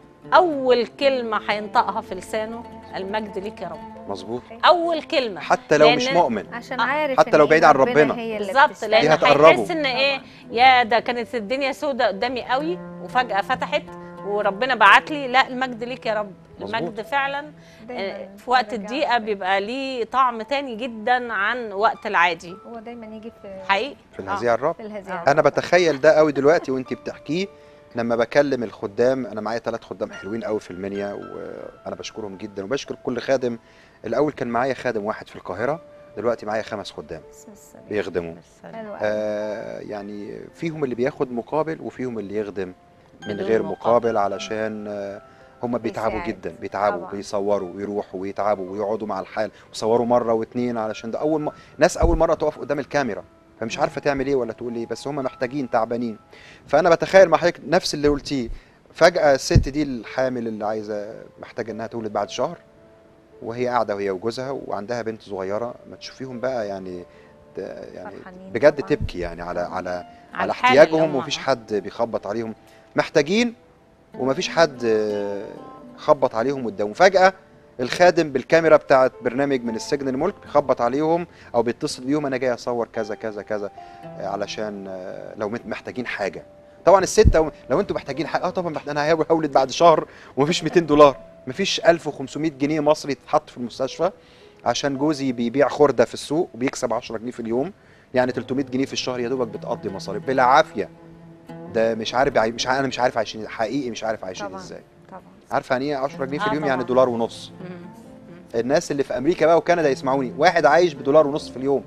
اول كلمه هينطقها في لسانه المجد ليك يا رب مظبوط اول كلمه حتى لو لأن- مش مؤمن عشان آه، عارف حتى إن لو بعيد عن ربنا ربنا. هي اللي بالظبط بتستاهل. لان دي هتقربه. هيحس ان ايه يا ده كانت الدنيا سودة قدامي قوي وفجاه فتحت وربنا بعت لي لا المجد ليك يا رب مظبوط. المجد فعلا دايماً آه، في وقت يرجع الضيقه ربنا. بيبقى ليه طعم تاني جدا عن وقت العادي هو دايما يجي في حقيقي في الهزيع الرب في الهزيعة انا بتخيل ده قوي دلوقتي وانت بتحكيه لما بكلم الخدام انا معايا ثلاث خدام حلوين قوي في المنيا وانا بشكرهم جدا وبشكر كل خادم الاول كان معايا خادم واحد في القاهره دلوقتي معايا خمس خدام اسم السلام. بيخدموا بالسلام. حلو قوي. آه يعني فيهم اللي بياخد مقابل وفيهم اللي يخدم من بدون غير مقابل. مقابل علشان آه هم بيتعبوا بيساعد. جدا بيتعبوا طبعاً. بيصوروا ويروحوا ويتعبوا ويقعدوا مع الحال ويصوروا مره واثنين علشان ده اول م... ناس اول مره تقف قدام الكاميرا فمش عارفه تعمل ايه ولا تقول ايه بس هم محتاجين تعبانين فانا بتخيل مع حضرتك نفس اللي قلتيه فجاه الست دي الحامل اللي عايزه محتاجه انها تولد بعد شهر وهي قاعده وهي وجوزها وعندها بنت صغيره ما تشوفيهم بقى يعني ت- يعني فرحانين بجد طبعاً. تبكي يعني على على على الحالة اللي احتياجهم هم- ومفيش حد بيخبط عليهم محتاجين ومفيش حد آه، خبط عليهم قدامهم فجأة الخادم بالكاميرا بتاعت برنامج من السجن الملك بيخبط عليهم او بيتصل بيهم انا جاي اصور كذا كذا كذا آه، علشان آه، لو مت- محتاجين حاجه طبعا الست أو لو انتوا محتاجين حاجه اه طبعا محتاج- انا هولد بعد شهر ومفيش 200 دولار مفيش 1500 جنيه مصري تتحط في المستشفى عشان جوزي بيبيع خرده في السوق وبيكسب 10 جنيه في اليوم يعني 300 جنيه في الشهر يا دوبك بتقضي مصاريف بالعافيه ده مش عارف عاي- مش عارف انا مش عارف عايشين حقيقي مش عارف عايشين طبعا. ازاي طبعا عارفه يعني ايه 10 جنيه في آه اليوم يعني طبعاً. دولار ونص مم. الناس اللي في امريكا بقى وكندا يسمعوني واحد عايش بدولار ونص في اليوم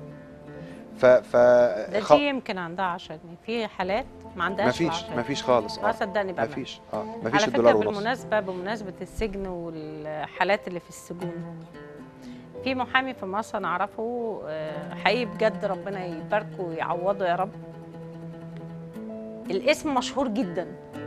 ف ف ده خ... دي يمكن عندها 10 جنيه في حالات ما عندهاش مفيش 10 جنيه. مفيش خالص اه اه صدقني بقى مفيش اه على مفيش فكره الدولار ونص بالمناسبه بمناسبه السجن والحالات اللي في السجون في محامي في مصر انا اعرفه آه، حقيقي بجد ربنا يباركه ويعوضه يا رب الاسم مشهور جدا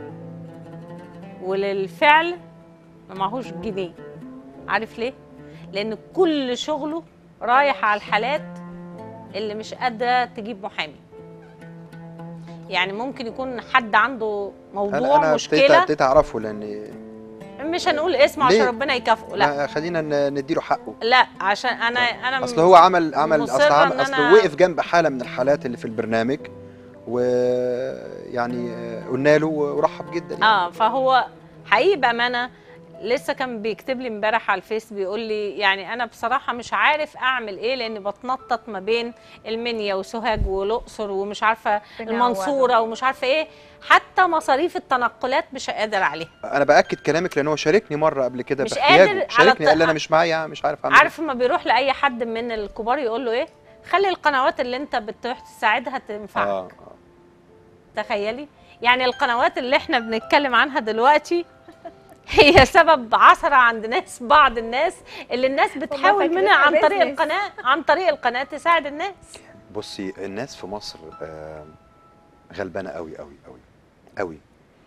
وللفعل ما معهوش جنيه عارف ليه لان كل شغله رايح على الحالات اللي مش قادره تجيب محامي يعني ممكن يكون حد عنده موضوع انا انا ابتديت مشكله ابتديت اعرفه لان مش هنقول اسمه عشان ليه؟ ربنا يكافئه لا لا خلينا ن- نديله حقه لا عشان انا انا اصل هو عمل عمل اصل مصرة عمل إن اصل أنا- وقف جنب حاله من الحالات اللي في البرنامج ويعني قلنا له ورحب جدا يعني. اه فهو حقيقي بامانه لسه كان بيكتب لي امبارح على الفيس بيقول لي يعني انا بصراحه مش عارف اعمل ايه لاني بتنطط ما بين المنيا وسوهاج والاقصر ومش عارفه بنعوض. المنصوره ومش عارفه ايه حتى مصاريف التنقلات مش قادر عليها انا باكد كلامك لان هو شاركني مره قبل كده مش باحتياجه قادر على شاركني قال لي الط- انا مش معايا مش عارف اعمل إيه. عارف لما بيروح لاي حد من الكبار يقول له ايه خلي القنوات اللي انت بتروح تساعدها تنفعك اه آه. تخيلي يعني القنوات اللي احنا بنتكلم عنها دلوقتي هي سبب عثرة عند ناس بعض الناس اللي الناس بتحاول فاكرينها منها عن طريق business. القناة عن طريق القناة تساعد الناس بصي الناس في مصر آه، غلبانه قوي قوي قوي قوي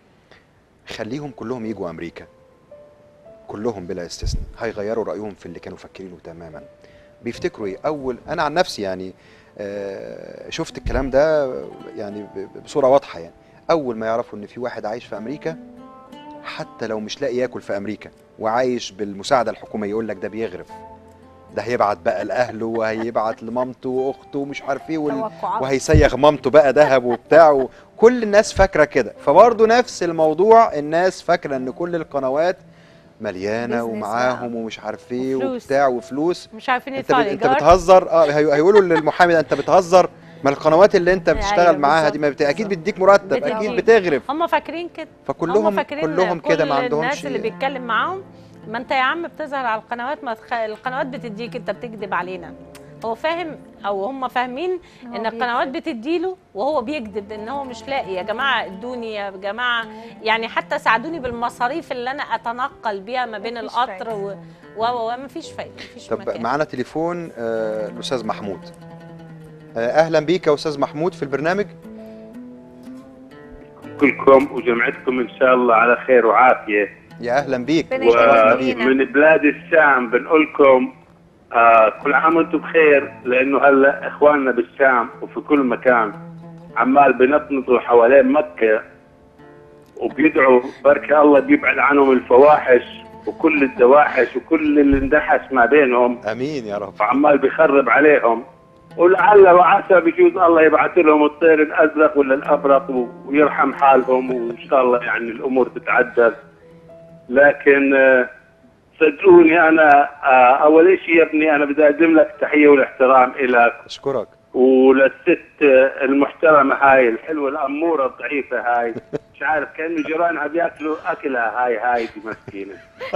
خليهم كلهم يجوا امريكا كلهم بلا استثناء هيغيروا رايهم في اللي كانوا فاكرينه تماما بيفتكروا ايه اول انا عن نفسي يعني آه، شفت الكلام ده يعني ب- ب- بصوره واضحه يعني اول ما يعرفوا ان في واحد عايش في امريكا حتى لو مش لاقي ياكل في امريكا وعايش بالمساعده الحكوميه يقول لك ده بيغرف ده هيبعت بقى لاهله وهيبعت لمامته واخته ومش عارف ايه وال... توقعات وهيسيغ مامته بقى ذهب وبتاع كل الناس فاكره كده فبرضه نفس الموضوع الناس فاكره ان كل القنوات مليانه بيزنس ومعاهم ومش عارف ايه وفلوس. وبتاع وفلوس مش عارفين انت يدفعوا ب... انت الإيجار بتهزر اه هي- هيقولوا للمحامي ده انت بتهزر ما القنوات اللي انت أيوة بتشتغل معاها دي ما بت... اكيد بالظبط. بتديك مرتب بتديك. اكيد بتغرف هم فاكرين كده هم فكلهم فاكرين كلهم كل كده ما الناس عندهمش اللي بيتكلم معاهم ما انت يا عم بتظهر على القنوات ما تخ... القنوات بتديك انت بتكذب علينا هو فاهم او هم فاهمين هو ان القنوات بيكذب. بتديله وهو بيكذب ان هو مش لاقي يا جماعه ادوني يا جماعه يعني حتى ساعدوني بالمصاريف اللي انا اتنقل بيها ما بين مفيش القطر فايدة. و و و مفيش فايده مفيش طب مكان معانا تليفون آه، الاستاذ محمود آه، اهلا بيك يا استاذ محمود في البرنامج كلكم وجمعتكم ان شاء الله على خير وعافيه يا اهلا بيك ربنا شرفنا يخليك. بيك ومن بلاد الشام بنقول لكم آه كل عام وانتم بخير لانه هلا اخواننا بالشام وفي كل مكان عمال بنطنطوا حوالين مكه وبيدعوا بركة الله بيبعد عنهم الفواحش وكل الدواحش وكل اللي اندحس ما بينهم امين يا رب وعمال بيخرب عليهم ولعل وعسى بجوز الله يبعث لهم الطير الازرق ولا الابرق و- ويرحم حالهم وان شاء الله يعني الامور تتعدل لكن آه، صدقوني انا آه، اول شيء يا ابني انا بدي اقدم لك التحيه والاحترام لك اشكرك وللست آه، المحترمه هاي الحلوه الاموره الضعيفه هاي مش عارف كانه جيرانها بياكلوا اكلها هاي هاي دي مسكينه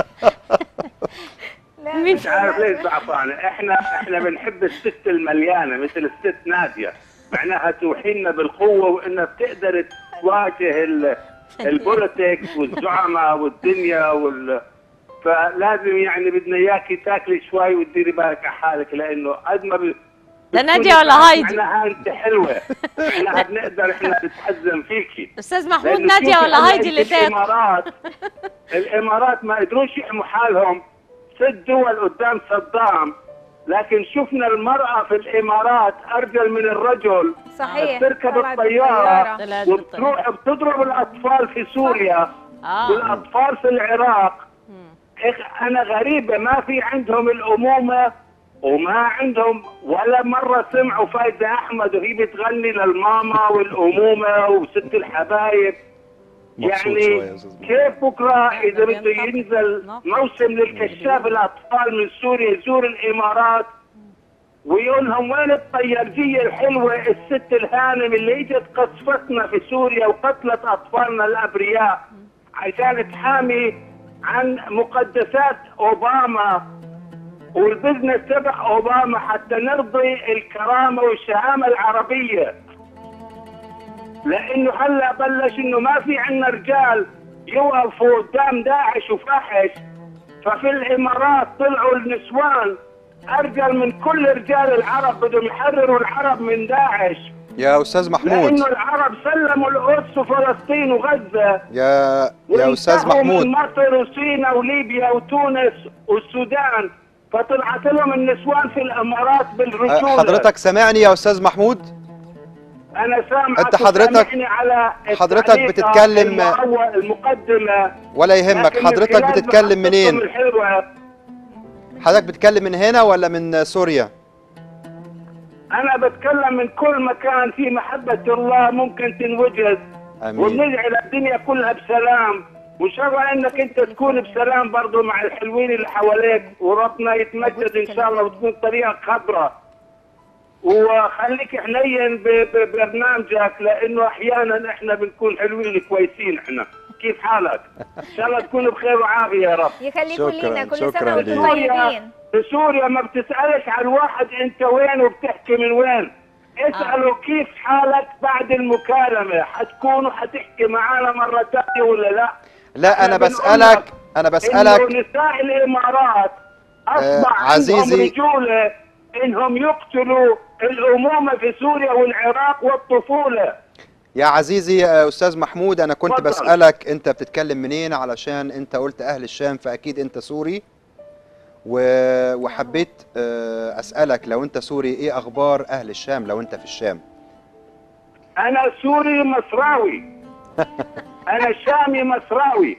لا مش عارف ليش ضعفانه احنا احنا بنحب الست المليانه مثل الست ناديه معناها توحينا بالقوه وانها بتقدر تواجه ال- البوليتكس والزعماء والدنيا وال فلازم يعني بدنا اياكي تاكلي شوي وتديري بالك على حالك لانه قد ما ب... ده نادية بتكوني ولا تعرف هايدي؟ معناها انت حلوه معناها بنقدر احنا نتحزم فيكي استاذ محمود لأنه ناديه شوفي ولا هلا هايدي اللي انت تاكل الامارات الامارات ما قدروش يحموا حالهم ست دول قدام صدام لكن شفنا المرأة في الإمارات أرجل من الرجل صحيح بتركب طلعت الطيارة طلعت وبتروح بتضرب الأطفال في سوريا اه والأطفال في العراق إخ أنا غريبة ما في عندهم الأمومة وما عندهم ولا مرة سمعوا فايزة أحمد وهي بتغني للماما والأمومة وست الحبايب مبسوط يعني شوية يا أستاذ محمود. كيف بكره اذا بده ينزل موسم للكشاف الاطفال من سوريا يزور الامارات ويقول لهم وين الطيارجيه الحلوه الست الهانم اللي اجت قصفتنا في سوريا وقتلت اطفالنا الابرياء عشان تحامي عن مقدسات اوباما والبزنس تبع اوباما حتى نرضي الكرامه والشهامه العربيه لانه هلا بلش انه ما في عندنا رجال يوقفوا قدام داعش وفاحش ففي الامارات طلعوا النسوان ارجل من كل رجال العرب بدهم يحرروا العرب من داعش يا استاذ محمود لانه العرب سلموا القدس وفلسطين وغزه يا يا استاذ وانتهوا محمود من مصر وسينا وليبيا وتونس والسودان فطلعت لهم النسوان في الامارات بالرجوله حضرتك سامعني يا استاذ محمود انا سامعك أنت حضرتك- وسامعني على حضرتك التعليق بتتكلم- المعول- المقدمه ولا يهمك لكن من حضرتك خلال بتتكلم محطتكم منين الحلوه حضرتك بتتكلم من هنا ولا من سوريا انا بتكلم من كل مكان في محبه الله ممكن تنوجد امين وبندعي للدنيا كلها بسلام وان شاء الله انك انت تكون بسلام برضو مع الحلوين اللي حواليك وربنا يتمجد ان شاء الله وتكون طريقك خضراء وخليك حنين ب- ببرنامجك لانه احيانا احنا بنكون حلوين كويسين احنا كيف حالك؟ ان شاء الله تكون بخير وعافيه يا رب يخليكم شكراً، لينا كل شكراً سنه وانتم ليك. طيبين في سوريا ما بتسألش على الواحد انت وين وبتحكي من وين اسأله كيف حالك بعد المكالمة حتكون وحتحكي معانا مرة ثانية ولا لا لا انا بنقول بسالك لك انا انه بسالك نساء الامارات اصبح آه، عزيزي. عندهم رجولة انهم يقتلوا الامومة في سوريا والعراق والطفولة يا عزيزي يا استاذ محمود انا كنت اتفضل. بسالك انت بتتكلم منين علشان انت قلت اهل الشام فاكيد انت سوري و... وحبيت آه، اسالك لو انت سوري ايه اخبار اهل الشام لو انت في الشام انا سوري مصراوي انا شامي مصراوي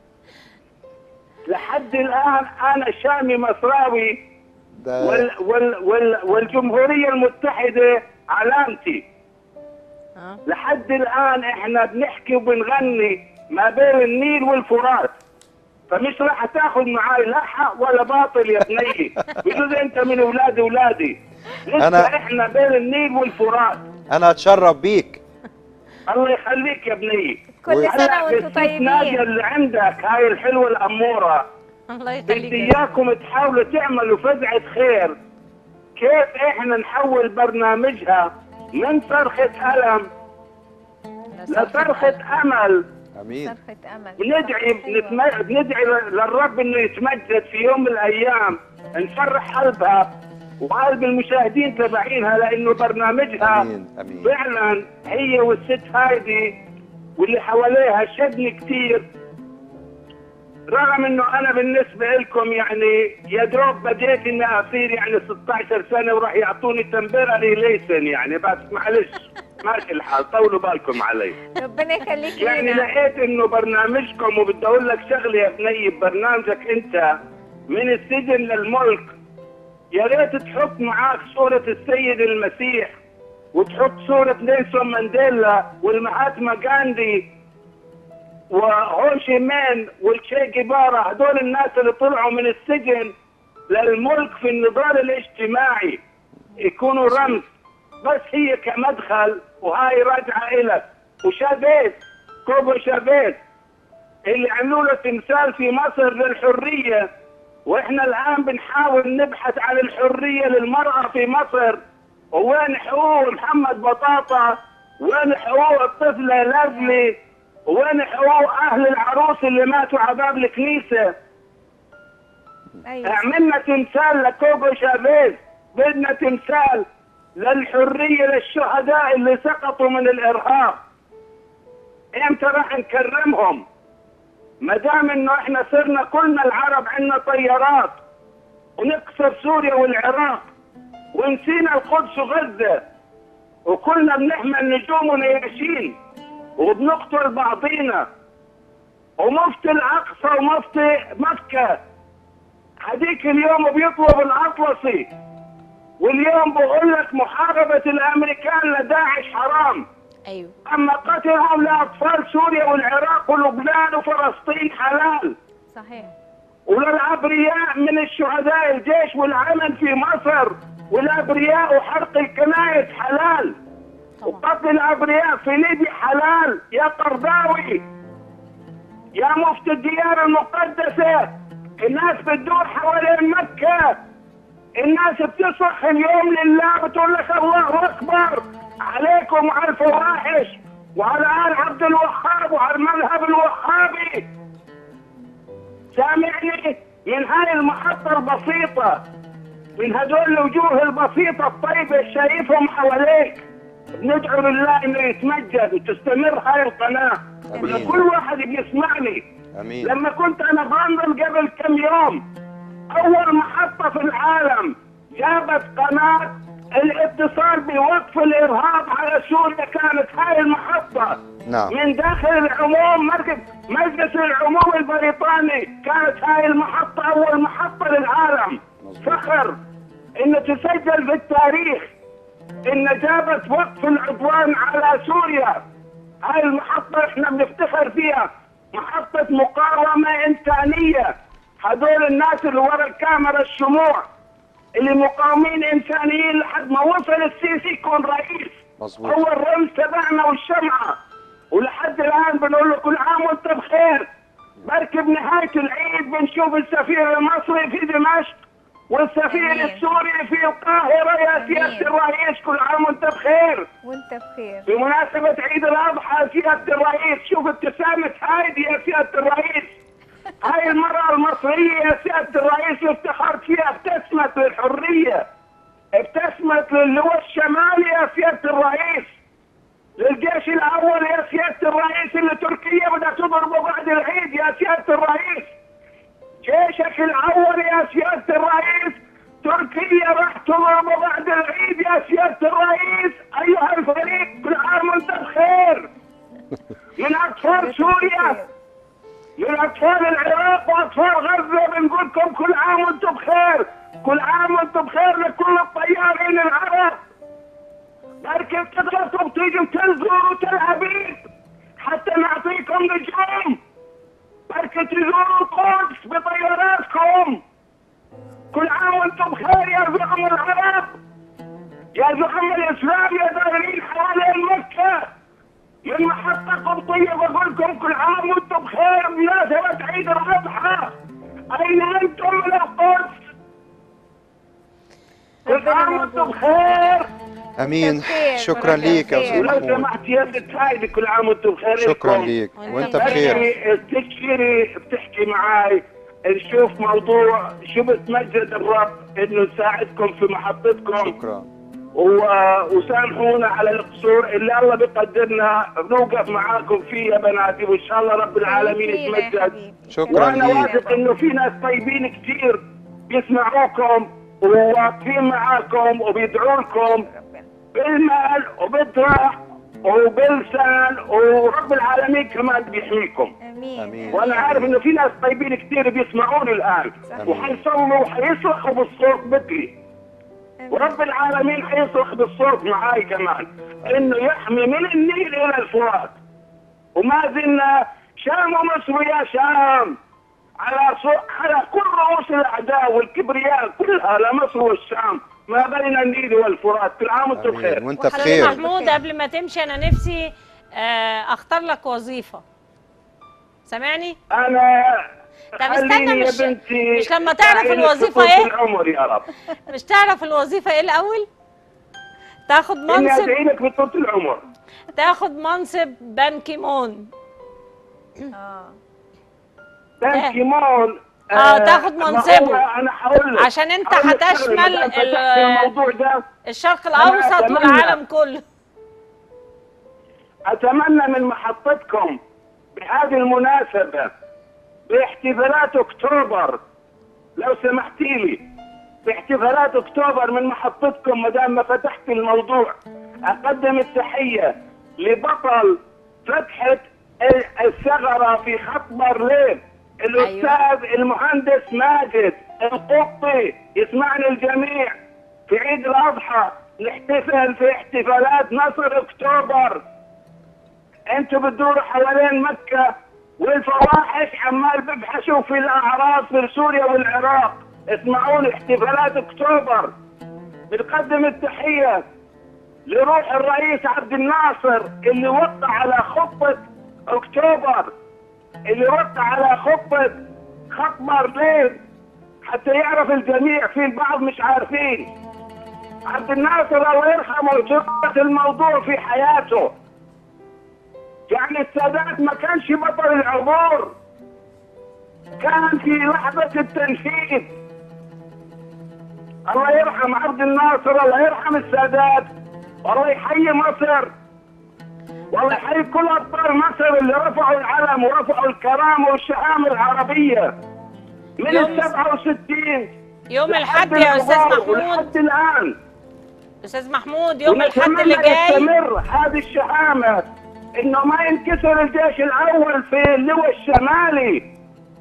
لحد الان انا شامي مصراوي ده وال وال وال والجمهوريه المتحده علامتي اه لحد الان احنا بنحكي وبنغني ما بين النيل والفرات فمش راح تاخذ معاي لا حق ولا باطل يا بني بجوز انت من اولاد اولادي لسه أنا- احنا بين النيل والفرات انا اتشرف بيك الله يخليك يا بني كل و- سنه هلا وانتم بالست نادية طيبين اللي عندك هاي الحلوه الاموره الله بدي يخليك يا اياكم تحاولوا تعملوا فزعه خير كيف احنا نحول برنامجها من صرخه الم لصرخه امل امين صرخه امل بندعي بنتم- بندعي للرب انه يتمجد في يوم من الايام نفرح قلبها وقلب المشاهدين تبعينها لانه برنامجها امين امين فعلا هي والست هايدي واللي حواليها شدني كثير رغم انه انا بالنسبه لكم يعني يا دوب بديت اني اصير يعني 16 سنه وراح يعطوني تمبرري ليسن يعني بس معلش ماشي الحال طولوا بالكم علي ربنا يخليك يعني لينا لقيت انه برنامجكم وبدي اقول لك شغله يا بني برنامجك انت من السجن للملك يا ريت تحط معاك صورة السيد المسيح وتحط صورة نيلسون مانديلا والمهاتما غاندي وهوشي مان والتشي جيبارا هدول الناس اللي طلعوا من السجن للملك في النضال الاجتماعي يكونوا رمز بس هي كمدخل وهاي راجعة إلك وشافيت كوبو شافيت اللي عملوا له تمثال في مصر للحرية واحنا الآن بنحاول نبحث عن الحرية للمرأة في مصر ووين حقوق محمد بطاطا وين حقوق الطفلة لازلي وين حقوق أهل العروس اللي ماتوا على باب الكنيسة ايوه عملنا تمثال لكوبو شافيز بدنا تمثال للحرية للشهداء اللي سقطوا من الإرهاب امتى راح نكرمهم ما دام انه احنا صرنا كلنا العرب عندنا طيارات ونكسر سوريا والعراق ونسينا القدس وغزة وكلنا بنحمل نجوم ونياشين وبنقتل بعضينا ومفتي الأقصى ومفتي مكة هديك اليوم بيطلب الأطلسي واليوم بقول لك محاربة الأمريكان لداعش حرام ايوه أما قتلهم لأطفال سوريا والعراق ولبنان وفلسطين حلال صحيح وللأبرياء من الشهداء الجيش والعمل في مصر والأبرياء وحرق الكنائس حلال طبعا وقتل الأبرياء في ليبيا حلال يا قرضاوي يا مفتي الديار المقدسة الناس بتدور حوالين مكة الناس بتصرخ اليوم لله بتقول لك الله أكبر عليكم وعلى الفواحش وعلى آل عبد الوهاب وعلى المذهب الوهابي سامعني من هاي المحطة البسيطة من هدول الوجوه البسيطة الطيبة اللي شايفهم حواليك ندعو لله انه يتمجد وتستمر هاي القناة آمين. ولكل واحد بيسمعني امين لما كنت انا بلندن قبل كم يوم اول محطة في العالم جابت قناة الاتصال بوقف الارهاب على سوريا كانت هاي المحطة نعم من داخل العموم مركز مجلس العموم البريطاني كانت هاي المحطة أول محطة للعالم مظبوط. فخر إنه تسجل في التاريخ إن جابت وقف العدوان على سوريا هاي المحطة إحنا بنفتخر فيها محطة مقاومة إنسانية هدول الناس اللي ورا الكاميرا الشموع اللي مقاومين إنسانيين لحد ما وصل السيسي يكون رئيس مظبوط هو الرمز تبعنا والشمعة ولحد الآن بنقول له كل عام وانت بخير بركب نهاية العيد بنشوف السفير المصري في دمشق والسفير آمين. السوري في القاهرة يا سيادة الرئيس كل عام وانت بخير وانت بخير بمناسبة عيد الأضحى سيادة الرئيس شوف ابتسامة هايدي يا سيادة الرئيس هاي المرأة المصرية يا سيادة الرئيس اللي افتخرت فيها ابتسمت للحرية ابتسمت للواء الشمالي يا سيادة الرئيس للجيش الأول يا سيادة الرئيس اللي تركيا بدها تضربه بعد العيد يا سيادة الرئيس جيشك الأول يا سيادة الرئيس تركيا راح تضربه بعد العيد يا سيادة الرئيس أيها الفريق كل عام وانت بخير من أطفال سوريا من أطفال العراق وأطفال غزة بنقول لكم كل عام وانتم بخير كل عام وانتم بخير لكل الطيارين العرب لكن تقدروا تيجوا تزوروا تل أبيب حتى نعطيكم نجوم بركة تزوروا القدس بطياراتكم كل عام وانتم بخير يا زعم العرب يا زعم الإسلام يا دايرين حوالين مكة من محطة قبطية بقول لكم كل عام وانتم بخير بمناسبة عيد الأضحى أين أنتم من القدس؟ كل عام وانتم بخير امين بخير، شكرا بركة ليك يا بخير. استاذ ولو محمود سمحت يا ست هايدي كل عام وانتم بخير شكرا لكم. ليك وانت وانت بخير. بخير تكفيري بتحكي معي نشوف موضوع شو بتمجد الرب انه يساعدكم في محطتكم شكرا و- وسامحونا على القصور اللي الله بيقدرنا نوقف معاكم فيه يا بناتي وان شاء الله رب العالمين فينا يا يتمجد حبيبي. شكراً وانا ليك. واثق انه في ناس طيبين كثير بيسمعوكم وواقفين معاكم وبيدعوا لكم ربنا بالمال وبالدعاء وباللسان ورب العالمين كمان بيحميكم امين آمين. وانا عارف انه في ناس طيبين كثير بيسمعوني الان صحيح. وحيصلوا وحيصرخوا بالصوت مثلي ورب العالمين حيصرخ بالصوت معاي كمان انه يحمي من النيل الى الفرات وما زلنا شام ومصر يا شام على صو- على كل رؤوس الاعداء والكبرياء كلها لمصر والشام ما بين النيل والفرات كل عام وانتم آمين. بخير وانت وحضرتك بخير محمود قبل ما تمشي انا نفسي آه، اختار لك وظيفه سامعني انا طب استنى خليني يا مش- بنتي مش لما تعرف أعينك الوظيفة في إيه؟ العمر يا رب مش تعرف الوظيفه ايه الاول تاخد اني منصب ادعي لك بطولة العمر تاخد منصب بان كيمون اه بان كيمون آه، تاخد ما هو منصبه. انا هقول لك عشان انت هقول لك هتشمل شغلة، ما دام فتحت ال- الموضوع ده الشرق الاوسط أتمنى. والعالم كله اتمنى من محطتكم بهذه المناسبة باحتفالات اكتوبر لو سمحتي لي باحتفالات اكتوبر من محطتكم ما دام ما فتحت الموضوع اقدم التحية لبطل فتحة ال- الثغرة في خط برلين الاستاذ المهندس ماجد القطي يسمعني الجميع في عيد الاضحى نحتفل في احتفالات نصر اكتوبر انتوا بتدوروا حوالين مكة والفواحش عمال بيبحثوا في الاعراض في سوريا والعراق اسمعوني احتفالات اكتوبر بنقدم التحية لروح الرئيس عبد الناصر اللي وقع على خطة اكتوبر اللي وقع على خطة خط برلين حتى يعرف الجميع في البعض مش عارفين عبد الناصر الله يرحمه جرت الموضوع في حياته يعني السادات ما كانش بطل العبور كان في لحظة التنفيذ الله يرحم عبد الناصر الله يرحم السادات والله يحيي مصر والله يحيي كل ابطال مصر اللي رفعوا العلم ورفعوا الكرامه والشهامه العربيه من يوم- ال 67 يوم لحد الحد يا استاذ العبور محمود ولحد الان استاذ محمود يوم الحد ونتمنى اللي جاي يستمر هذه الشهامة انه ما ينكسر الجيش الاول في اللواء الشمالي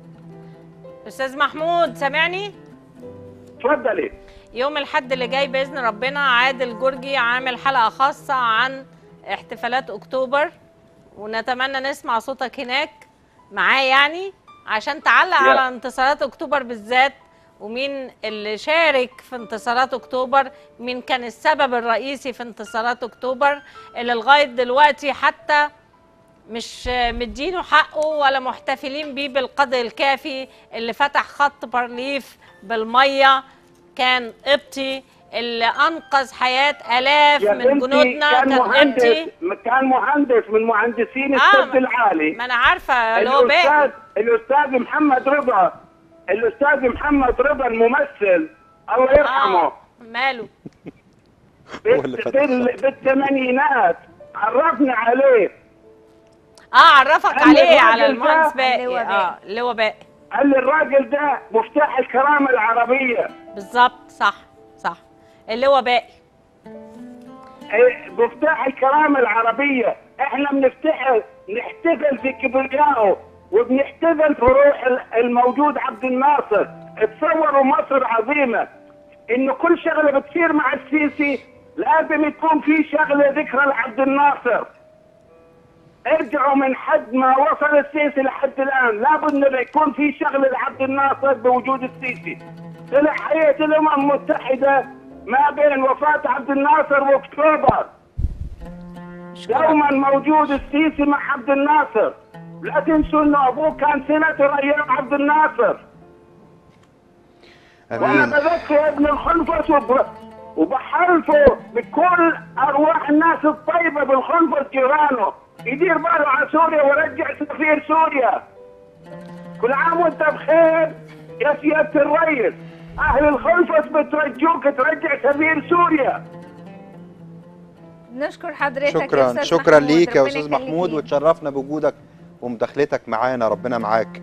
استاذ محمود سامعني تفضلي يوم الحد اللي جاي باذن ربنا عادل جورجي عامل حلقه خاصه عن احتفالات اكتوبر ونتمنى نسمع صوتك هناك معاه يعني عشان تعلق يا. على انتصارات اكتوبر بالذات ومين اللي شارك في انتصارات اكتوبر مين كان السبب الرئيسي في انتصارات اكتوبر اللي لغايه دلوقتي حتى مش مدينه حقه ولا محتفلين بيه بالقدر الكافي اللي فتح خط بارليف بالميه كان قبطي اللي انقذ حياه الاف يا من بنتي جنودنا كان كان مهندس قبطي كان مهندس من مهندسين آه، السد العالي ما انا عارفه اللي هو الاستاذ باقي الاستاذ محمد رضا الاستاذ محمد رضا الممثل الله يرحمه اه ماله هو اللي بال- فتح بال- بالثمانينات عرفنا عليه اه عرفك قال لي عليه على الراجل ده المهندس باقي اللي هو اه اللي هو باقي قال لي الراجل ده مفتاح الكرامه العربيه بالظبط صح صح اللي هو باقي إيه، مفتاح الكرامة العربية احنا بنفتح نحتفل في كبريائه وبنحتفل في روح ال- الموجود عبد الناصر تصوروا مصر عظيمة انه كل شغلة بتصير مع السيسي لازم يكون في شغلة ذكرى لعبد الناصر ارجعوا من حد ما وصل السيسي لحد الان لابد انه يكون في شغله لعبد الناصر بوجود السيسي طلع هيئه الامم المتحده ما بين وفاه عبد الناصر واكتوبر دوما موجود السيسي مع عبد الناصر لا تنسوا انه ابوه كان سيناتور ايام عبد الناصر وانا امين بذكر ابن الخنفس وب... وبحلفه بكل ارواح الناس الطيبه بالخنفس جيرانه يدير باله على سوريا ويرجع سفير سوريا كل عام وانت بخير يا سياده الرئيس اهل الخنفس بترجوك ترجع سفير سوريا نشكر حضرتك يا شكرا أستاذ شكرا محمود. ليك يا ربنا استاذ يخليك محمود ليك. وتشرفنا بوجودك ومداخلتك معانا ربنا معاك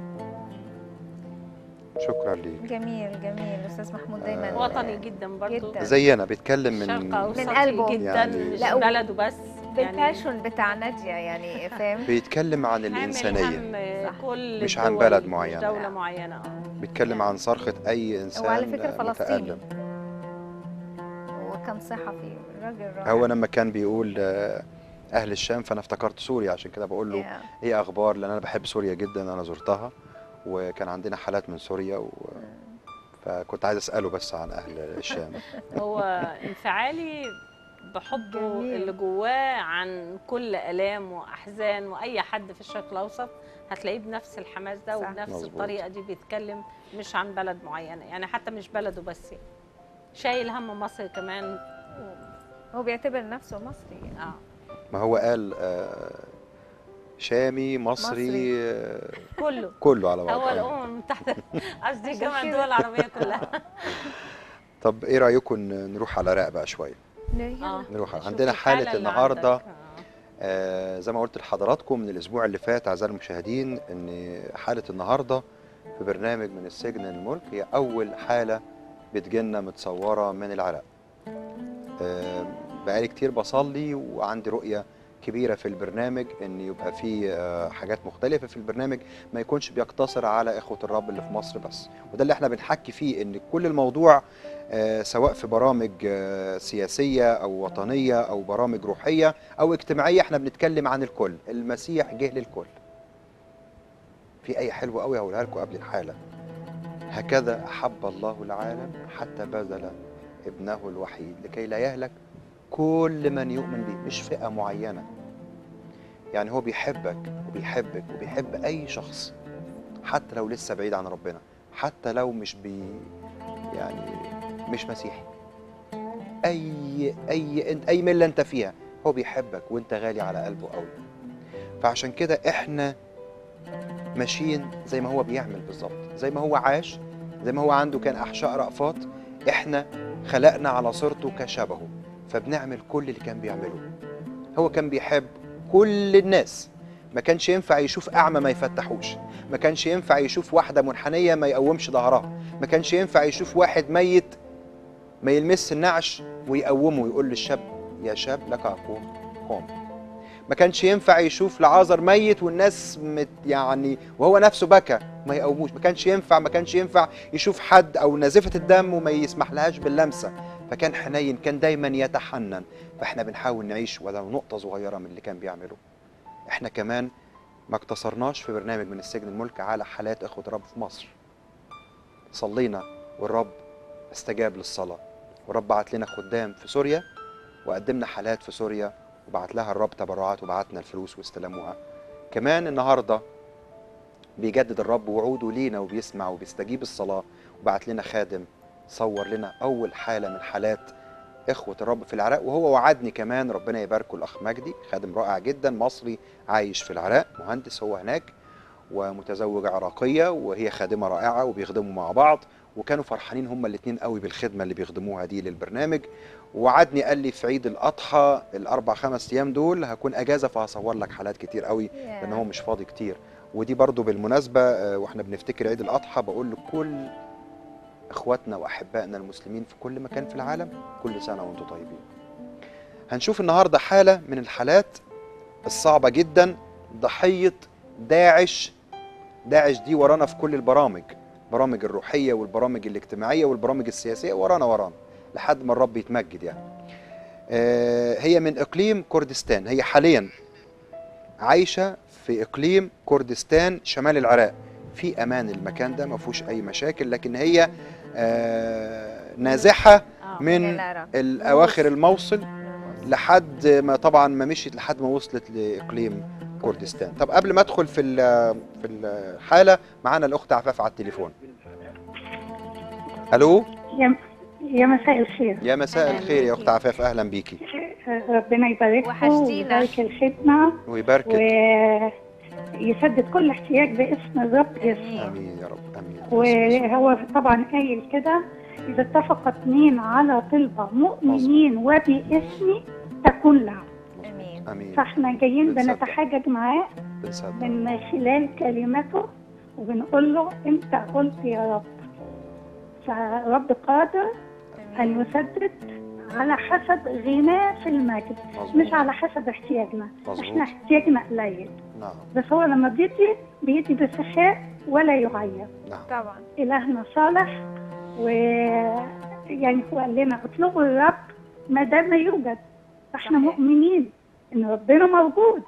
شكرا ليك جميل جميل استاذ محمود دايما وطني جدا برضو جداً. زينا بيتكلم من شرق اوسطي قلبه. جدا يعني- مش لا، و- بلده بس بالباشون بتاع ناديه يعني فاهم بيتكلم عن حامل الإنسانية هم صح. كل مش عن الدول، بلد مش معينة. دولة معينة اه بيتكلم عن صرخة أي إنسان وعلى فكره فلسطيني متألم وكان صحفي راجل رائع هو لما كان بيقول آه، أهل الشام فأنا افتكرت سوريا عشان كده بقول له يا. إيه أخبار لأن أنا بحب سوريا جدا أنا زرتها وكان عندنا حالات من سوريا و... فكنت عايز أسأله بس عن أهل الشام هو انفعالي بحبه جميل. اللي جواه عن كل آلام وأحزان وأي حد في الشرق الأوسط هتلاقيه بنفس الحماس ده صح. وبنفس مظبوط. الطريقة دي بيتكلم مش عن بلد معينة يعني حتى مش بلده بس يعني. شايل هم مصر كمان هو بيعتبر نفسه مصري يعني. اه ما هو قال آه، شامي مصري, مصري. آه، كله كله على هو بعضه الأمم المتحدة قصدي عشان جامعة كده. الدول العربية كلها طب ايه رايكم ن- نروح على العراق بقى شويه اه نروح نشوف عندنا الحالة حالة اللي النهاردة. عندك. آه. آه زي ما قلت لحضراتكم من الاسبوع اللي فات اعزائي المشاهدين ان حاله النهارده في برنامج من السجن للملك هي اول حاله بتجيلنا متصوره من العراق آه بقالي كتير بصلي وعندي رؤيه كبيره في البرنامج ان يبقى في آه حاجات مختلفه في البرنامج ما يكونش بيقتصر على اخوه الرب اللي في مصر بس وده اللي احنا بنحكي فيه ان كل الموضوع آه، سواء في برامج آه، سياسيه او وطنيه او برامج روحيه او اجتماعيه احنا بنتكلم عن الكل المسيح جه للكل في ايه حلوه قوي هقولها لكم قبل الحاله هكذا احب الله العالم حتى بذل ابنه الوحيد لكي لا يهلك كل من يؤمن به مش فئه معينه يعني هو بيحبك وبيحبك وبيحب اي شخص حتى لو لسه بعيد عن ربنا حتى لو مش بي يعني مش مسيحي اي اي انت اي مله انت فيها هو بيحبك وانت غالي على قلبه قوي فعشان كده احنا ماشيين زي ما هو بيعمل بالظبط زي ما هو عاش زي ما هو عنده كان احشاء رأفات احنا خلقنا على صورته كشبهه فبنعمل كل اللي كان بيعمله هو كان بيحب كل الناس ما كانش ينفع يشوف اعمى ما يفتحوش ما كانش ينفع يشوف واحده منحنيه ما يقومش ظهرها ما كانش ينفع يشوف واحد ميت ما يلمس النعش ويقومه ويقول للشاب يا شاب لك اقوم قوم ما كانش ينفع يشوف لعازر ميت والناس مت يعني وهو نفسه بكى ما يقوموش ما كانش ينفع ما كانش ينفع يشوف حد او نازفه الدم وما يسمح لهاش باللمسه فكان حنين كان دايما يتحنن فاحنا بنحاول نعيش ولو نقطه صغيره من اللي كان بيعمله احنا كمان ما اقتصرناش في برنامج من السجن الملك على حالات اخوه الرب في مصر صلينا والرب استجاب للصلاه والرب بعت لنا خدام في سوريا وقدمنا حالات في سوريا وبعت لها الرب تبرعات وبعتنا الفلوس واستلموها كمان النهارده بيجدد الرب وعوده لينا وبيسمع وبيستجيب الصلاه وبعت لنا خادم صور لنا اول حاله من حالات اخوه الرب في العراق وهو وعدني كمان ربنا يباركه الاخ مجدي خادم رائع جدا مصري عايش في العراق مهندس هو هناك ومتزوج عراقيه وهي خادمه رائعه وبيخدموا مع بعض وكانوا فرحانين هما الاثنين قوي بالخدمه اللي بيخدموها دي للبرنامج وعدني قال لي في عيد الاضحى الاربع خمس ايام دول هكون اجازه فهصور لك حالات كتير قوي لان هو مش فاضي كتير ودي برضو بالمناسبه آه، واحنا بنفتكر عيد الاضحى بقول لكل اخواتنا واحبائنا المسلمين في كل مكان في العالم كل سنه وانتم طيبين هنشوف النهارده حاله من الحالات الصعبه جدا ضحيه داعش داعش دي ورانا في كل البرامج برامج الروحيه والبرامج الاجتماعيه والبرامج السياسيه ورانا ورانا لحد ما الرب يتمجد يعني آه، هي من اقليم كردستان هي حاليا عايشه في اقليم كردستان شمال العراق في امان المكان ده ما فيهوش اي مشاكل لكن هي آه، نازحه آه. من العراق. الاواخر الموصل لحد ما طبعا ما مشيت لحد ما وصلت لاقليم كردستان طب قبل ما ادخل في ال- في الحاله معانا الاخت عفاف على التليفون الو يا يا مساء الخير يا مساء أهلاً الخير يا بيكي. اخت عفاف اهلا بيكي ربنا يبارككم وحشتينا. ويبارك الخدمة ويباركك ويسدد كل احتياج باسم الرب يسوع امين يا رب امين وهو طبعا قايل كده إذا اتفق اثنين على طلبة مؤمنين وباسمي تكون له امين امين فاحنا جايين بنصدق. بنتحجج معاه بنصدق من خلال كلمته وبنقول له انت قلت يا رب فرب قادر ان امين يسدد على حسب غناه في المجد مظبوط مش على حسب احتياجنا مظبوط احنا احتياجنا قليل نعم بس هو لما بيدي بيدي بسخاء ولا يغير نعم طبعا إلهنا صالح و يعني هو قال لنا اطلبوا الرب ما دام يوجد فاحنا صحيح. مؤمنين ان ربنا موجود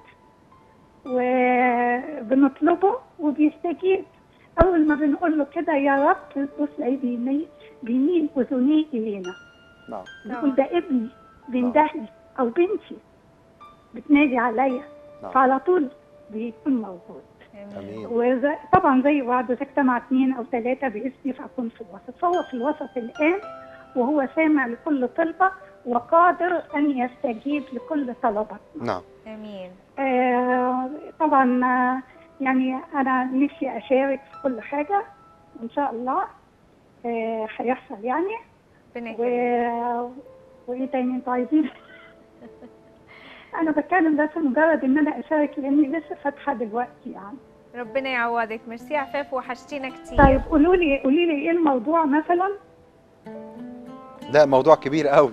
وبنطلبه وبيستجيب اول ما بنقول له كده يا رب بص تلاقيه بيميل بيميل اذنيه الينا نعم بيقول ده ابني بيندهني او بنتي بتنادي عليا نعم. فعلى طول بيكون موجود امين امين وطبعا زي بعض إذا اجتمع اثنين او ثلاثه باسمي فاكون في الوسط فهو في الوسط الان وهو سامع لكل طلبه وقادر ان يستجيب لكل طلباتنا نعم امين آه طبعا آه، يعني انا نفسي اشارك في كل حاجه وان شاء الله آه، هيحصل يعني ربنا و... يخليك. وايه تاني انتوا عايزين انا بتكلم بس مجرد ان انا اشارك لاني لسه فاتحه دلوقتي يعني ربنا يعوضك ميرسي يا عفاف وحشتينا كتير طيب قولوا لي قولي لي ايه الموضوع مثلا لا موضوع كبير قوي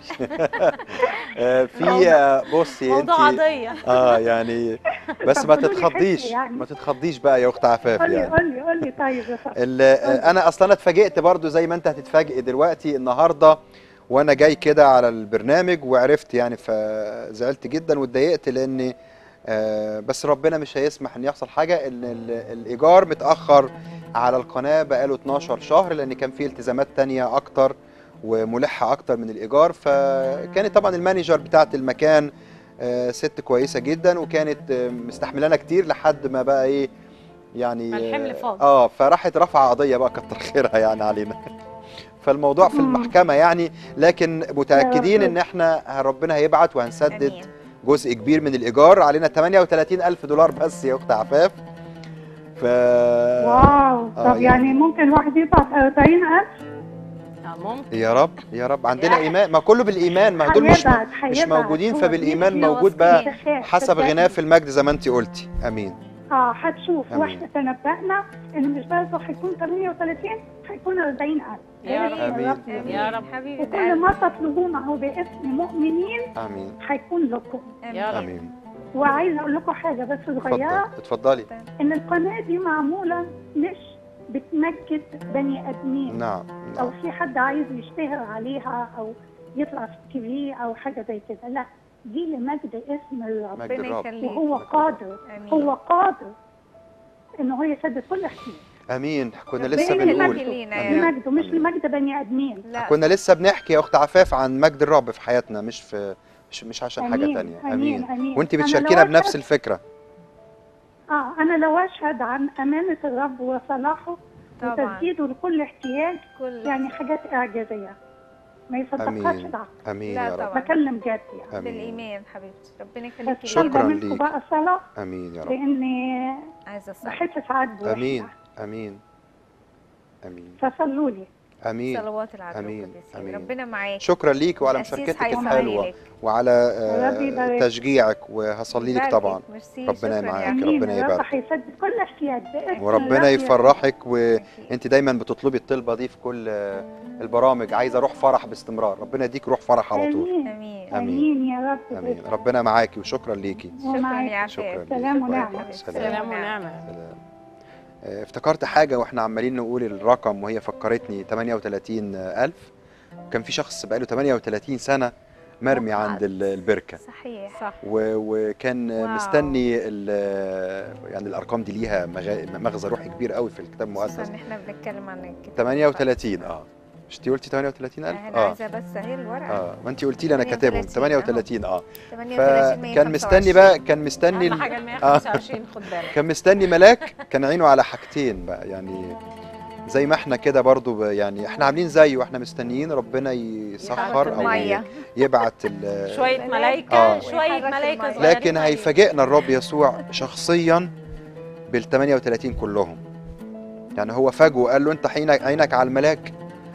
آه، في آه، بصي انت موضوع قضيه اه يعني بس طب ما قولوا لي تتخضيش حتة يعني. ما تتخضيش بقى يا اخت عفاف قولي يعني قولي قولي طيب يا فندم ال- آه، انا اصلا اتفاجئت برضو زي ما انت هتتفاجئ دلوقتي النهارده وانا جاي كده على البرنامج وعرفت يعني فزعلت جدا واتضايقت لان آه، بس ربنا مش هيسمح ان يحصل حاجه ان ال- الايجار متاخر على القناه بقاله 12 شهر لان كان في التزامات تانية اكتر وملحه اكتر من الايجار فكانت طبعا المانجر بتاعت المكان آه، ست كويسه جدا وكانت آه، مستحملانا كتير لحد ما بقى ايه يعني ما الحمل فاض. اه فراحت رفع قضيه بقى كتر خيرها يعني علينا فالموضوع في مم. المحكمه يعني لكن متاكدين رب. ان احنا ربنا هيبعت وهنسدد امين جزء كبير من الايجار علينا 38 الف دولار بس يا اخت عفاف ف واو آه، طب يعني- يعني ممكن واحد يبعت 40000 آه، ممكن يا رب يا رب عندنا ايمان ما كله بالايمان ما دول مش هيبعت مش هيبعت. موجودين هو فبالايمان بيدي موجود بقى وصية. حسب صدقني. غناه في المجد زي ما انت قلتي امين اه هتشوف أمين. واحنا تنبأنا ان مش بس هيكون 38 هيكون 40000 يا رب. آمين. رب. يا رب. حبيبي وكل ما تطلبونه باسم مؤمنين امين هيكون لكم يا رب امين وعايزه اقول لكم حاجه بس صغيره اتفضل اتفضلي ان القناه دي معموله مش بتمجد بني ادمين نعم او نعم في حد عايز يشتهر عليها او يطلع في التي في او حاجه زي كده لا دي لمجد اسم الرب مجد ربنا الرب يخليك وهو قادر امين هو قادر ان هو يسدد كل احتياج امين كنا ربنا لسه يخليك بنقول لينا يا أمين. رب. لمجده مش أمين. لمجد بني ادمين لا كنا لسه بنحكي يا اخت عفاف عن مجد الرب في حياتنا مش في مش, مش عشان حاجه أمين، تانية أمين، امين أمين. وانت أنا بتشاركينا لو بنفس أشهد- الفكره اه انا لو اشهد عن امانه الرب وصلاحه طبعا وتسديده لكل احتياج كل يعني حاجات اعجازيه ما يصدقهاش امين العقل امين لا يا رب طبعا. بكلم جد يعني امين بالايمان حبيبتي ربنا بس يخليكي شكراً طالبه لينا. منكم ليك. بقى صلاه امين يا رب لاني عايزه اصلي بحس ساعات بوحدة. امين امين امين فصلوا لي امين صلوات العدو أمين، القديسين. أمين. ربنا معاك شكرا ليك وعلى القسيس مشاركتك هيصلي الحلوه لك. وعلى آه، ربي يبارك. تشجيعك وهصلي لك يباركك. طبعا ميرسي ربنا شكراً معاك. يا امين ربنا الرب يبارك. هيسدد كل احتياج باسم وربنا الرب يفرحك أكيد. وانت دايما بتطلبي الطلبه دي في كل آه، البرامج عايزه روح فرح باستمرار ربنا يديك روح فرح على طول امين امين امين يا رب امين ربنا معاكي وشكرا ليكي شكرا ومعاك. يا شكراً عفاف ليك. سلام شكراً ونعمة. حبيبتي. سلام. سلام ونعمه سلام. آه، افتكرت حاجة واحنا عمالين نقول الرقم وهي فكرتني 38000 كان في شخص بقاله 38 سنة مرمي وقعت. عند ال- البركة صحيح صح و- وكان واو. مستني ال- يعني الارقام دي ليها مغا- مغزى روحي كبير قوي في الكتاب خصوصا المقدس ان احنا بنتكلم عن الكتاب 38 اه مش انت قلتي 38000 انا اه عايزه بس اهي الورقه اه ما انت قلتي لي انا كاتبهم 38 38 اه 38 فكان مستني بقى كان مستني اهم ال- حاجه ال 125 خد بالك كان مستني ملاك كان عينه على حاجتين بقى يعني زي ما احنا كده برضو ب- يعني احنا عاملين زيه واحنا مستنيين ربنا يسخر او الميه يبعت ال- شويه ملاك. ملايكه آه. شويه ويحرك ملايكه المية. صغيرين لكن عليه. هيفاجئنا الرب يسوع شخصيا بال 38 كلهم يعني هو فاجئه وقال له انت عينك عينك على الملاك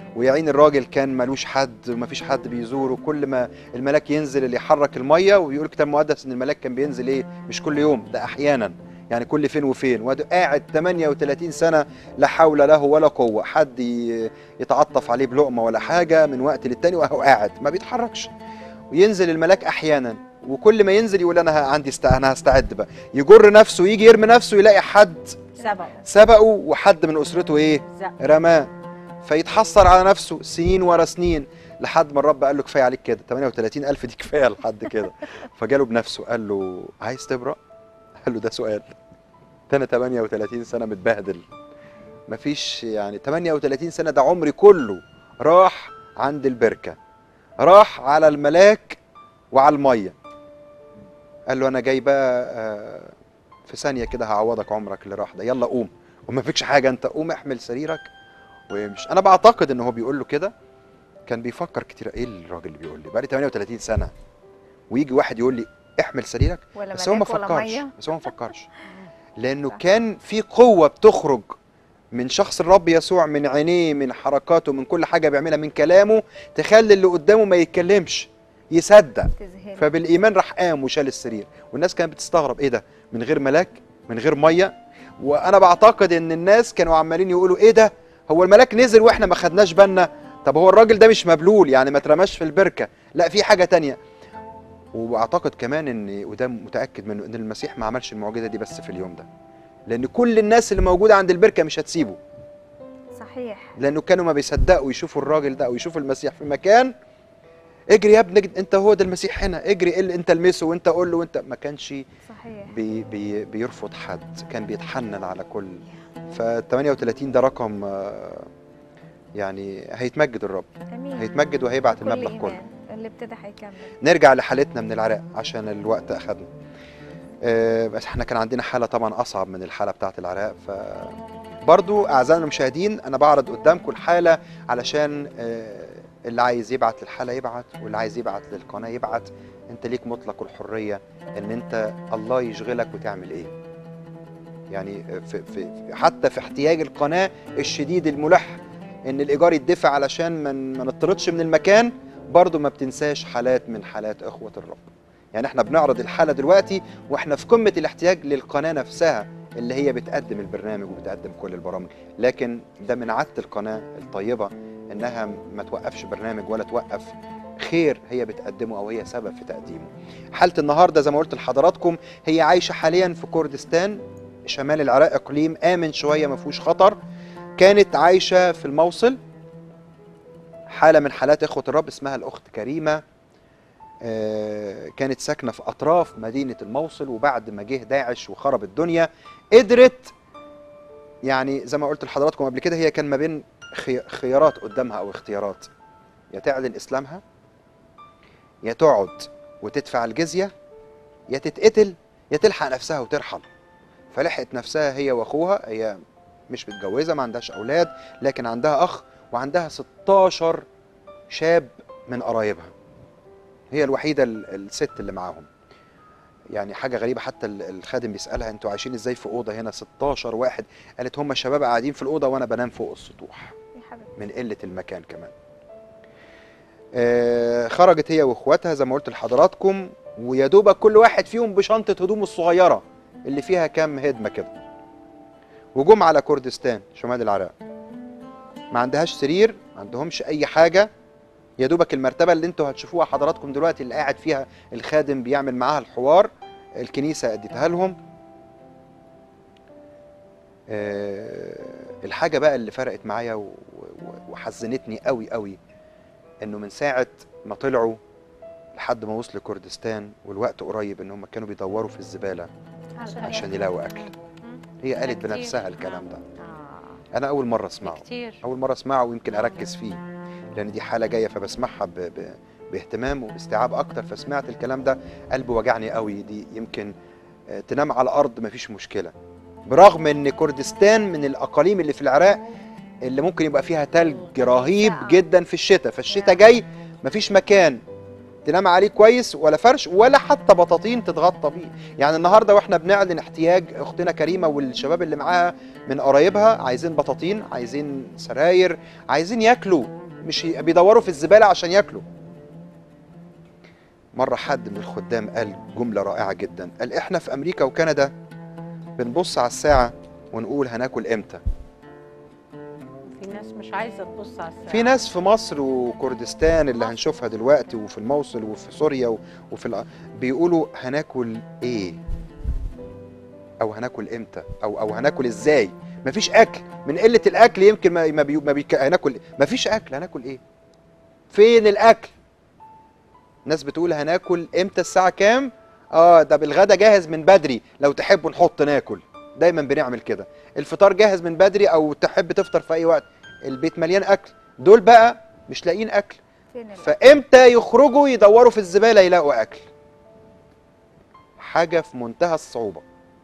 ويعين الراجل كان ملوش حد ومفيش حد بيزوره كل ما الملاك ينزل اللي يحرك الميه ويقول الكتاب المقدس ان الملاك كان بينزل ايه مش كل يوم ده احيانا يعني كل فين وفين وده قاعد 38 سنه لا حول له ولا قوه حد ي- يتعطف عليه بلقمه ولا حاجه من وقت للتاني وهو قاعد ما بيتحركش وينزل الملاك احيانا وكل ما ينزل يقول انا ه- عندي است... انا هستعد بقى يجر نفسه يجي يرمي نفسه يلاقي حد سبقوا سبقه وحد من اسرته ايه زق رماه فيتحسر على نفسه سنين ورا سنين لحد ما الرب قال له كفايه عليك كده 38 ألف دي كفايه لحد كده فجاله بنفسه قال له عايز تبرأ؟ قال له ده سؤال ده انا 38 سنه متبهدل مفيش يعني 38 سنه ده عمري كله راح عند البركه راح على الملاك وعلى الميه قال له انا جاي بقى آه، في ثانيه كده هعوضك عمرك اللي راح ده يلا قوم وما فيكش حاجه انت قوم احمل سريرك ويمشي انا بعتقد ان هو بيقول له كده كان بيفكر كتير ايه الراجل اللي بيقول لي بقى لي 38 سنه ويجي واحد يقول لي احمل سريرك ولا بس هو ما ملاك ولا فكرش ميه بس هو ما فكرش لانه صح. كان في قوه بتخرج من شخص الرب يسوع من عينيه من حركاته من كل حاجه بيعملها من كلامه تخلي اللي قدامه ما يتكلمش يصدق تذهل فبالايمان راح قام وشال السرير والناس كانت بتستغرب ايه ده من غير ملاك من غير ميه وانا بعتقد ان الناس كانوا عمالين يقولوا ايه ده هو الملاك نزل واحنا ما خدناش بالنا طب هو الراجل ده مش مبلول يعني ما اترماش في البركه لا في حاجه تانية واعتقد كمان ان وده متاكد منه ان المسيح ما عملش المعجزه دي بس في اليوم ده لان كل الناس اللي موجوده عند البركه مش هتسيبه صحيح لانه كانوا ما بيصدقوا يشوفوا الراجل ده او يشوفوا المسيح في مكان اجري يا ابني انت هو ده المسيح هنا اجري إيه اللي انت المسه وانت قول له وانت ما كانش صحيح بي بي بيرفض حد كان بيتحنن على كل ف 38 ده رقم آه، يعني هيتمجد الرب امين هيتمجد وهيبعت كل المبلغ كله إيمان. اللي ابتدى هيكمل نرجع لحالتنا من العراق عشان الوقت اخدنا آه، بس احنا كان عندنا حاله طبعا اصعب من الحاله بتاعه العراق ف برضو اعزائنا المشاهدين انا بعرض قدامكم الحاله علشان آه، اللي عايز يبعت للحاله يبعت واللي عايز يبعت للقناه يبعت انت ليك مطلق الحريه ان انت الله يشغلك وتعمل ايه يعني في في حتى في احتياج القناه الشديد الملح ان الايجار يدفع علشان ما ما نطردش من المكان برضو ما بتنساش حالات من حالات اخوه الرب يعني احنا بنعرض الحاله دلوقتي واحنا في قمه الاحتياج للقناه نفسها اللي هي بتقدم البرنامج وبتقدم كل البرامج لكن ده من عاده القناه الطيبه انها ما توقفش برنامج ولا توقف خير هي بتقدمه او هي سبب في تقديمه حاله النهارده زي ما قلت لحضراتكم هي عايشه حاليا في كردستان شمال العراق اقليم امن شويه ما فيهوش خطر كانت عايشه في الموصل حاله من حالات اخوه الرب اسمها الاخت كريمه آه، كانت ساكنه في اطراف مدينه الموصل وبعد ما جه داعش وخرب الدنيا قدرت يعني زي ما قلت لحضراتكم قبل كده هي كان ما بين خي- خيارات قدامها او اختيارات يا تعلن اسلامها يا تقعد وتدفع الجزيه يا تتقتل يا تلحق نفسها وترحل فلحقت نفسها هي واخوها هي مش متجوزه ما عندهاش اولاد لكن عندها اخ وعندها 16 شاب من قرايبها هي الوحيده ال- الست اللي معاهم يعني حاجه غريبه حتى ال- الخادم بيسالها انتوا عايشين ازاي في اوضه هنا 16 واحد قالت هم الشباب قاعدين في الاوضه وانا بنام فوق السطوح يا حبيبتي من قله المكان كمان آه، خرجت هي واخواتها زي ما قلت لحضراتكم ويا دوبك كل واحد فيهم بشنطه هدومه الصغيره اللي فيها كام هدمه كده وجم على كردستان شمال العراق ما عندهاش سرير ما عندهمش اي حاجه يا دوبك المرتبه اللي انتوا هتشوفوها حضراتكم دلوقتي اللي قاعد فيها الخادم بيعمل معاها الحوار الكنيسه اديتها لهم آه، الحاجه بقى اللي فرقت معايا و- و- وحزنتني قوي قوي انه من ساعه ما طلعوا لحد ما وصلوا كردستان والوقت قريب ان هم كانوا بيدوروا في الزباله عشان يلاقوا اكل هي قالت كتير. بنفسها الكلام ده آه. انا اول مره اسمعه كتير اول مره اسمعه ويمكن اركز فيه لان دي حاله جايه فبسمعها ب... ب... باهتمام وباستيعاب اكتر فسمعت الكلام ده قلبي وجعني قوي دي يمكن آه، تنام على الارض مفيش مشكله برغم ان كردستان من الاقاليم اللي في العراق اللي ممكن يبقى فيها تلج رهيب ساقعة. جدا في الشتاء فالشتاء جاي مفيش مكان تنام عليه كويس ولا فرش ولا حتى بطاطين تتغطى بيه يعني النهارده واحنا بنعلن احتياج اختنا كريمه والشباب اللي معاها من قرايبها عايزين بطاطين عايزين سراير عايزين ياكلوا مش ي- بيدوروا في الزباله عشان ياكلوا مره حد من الخدام قال جمله رائعه جدا قال احنا في امريكا وكندا بنبص على الساعه ونقول هناكل امتى في ناس مش عايزه تبص على الساعه في ناس في مصر وكردستان اللي هنشوفها دلوقتي وفي الموصل وفي سوريا و- وفي الأ... بيقولوا هناكل ايه او هناكل امتى او او هناكل ازاي مفيش اكل من قله الاكل يمكن ما ما, بي... ما بيك... هناكل مفيش اكل هناكل ايه فين الاكل ناس بتقول هناكل امتى الساعه كام اه ده بالغدا جاهز من بدري لو تحبوا نحط ناكل دايما بنعمل كده الفطار جاهز من بدري او تحب تفطر في اي وقت البيت مليان اكل دول بقى مش لاقيين اكل فين الأكل؟ فامتى يخرجوا يدوروا في الزباله يلاقوا اكل حاجه في منتهى الصعوبه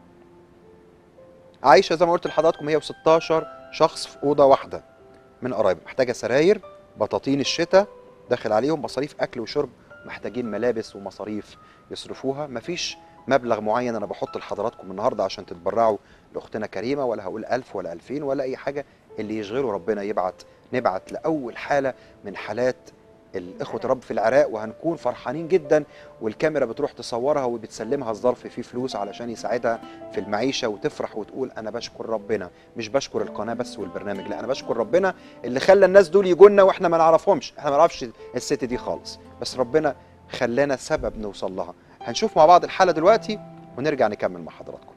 عايشه زي ما قلت لحضراتكم هي و16 شخص في اوضه واحده من قرايب محتاجه سراير بطاطين الشتاء داخل عليهم مصاريف اكل وشرب محتاجين ملابس ومصاريف يصرفوها مفيش مبلغ معين انا بحط لحضراتكم النهارده عشان تتبرعوا لاختنا كريمه ولا هقول ألف ولا ألفين ولا اي حاجه اللي يشغله ربنا يبعت نبعت لاول حاله من حالات الاخوه الرب في العراق وهنكون فرحانين جدا والكاميرا بتروح تصورها وبتسلمها الظرف فيه فلوس علشان يساعدها في المعيشه وتفرح وتقول انا بشكر ربنا مش بشكر القناه بس والبرنامج لا انا بشكر ربنا اللي خلى الناس دول يجونا واحنا ما نعرفهمش احنا ما نعرفش الست دي خالص بس ربنا خلانا سبب نوصل لها هنشوف مع بعض الحاله دلوقتي ونرجع نكمل مع حضراتكم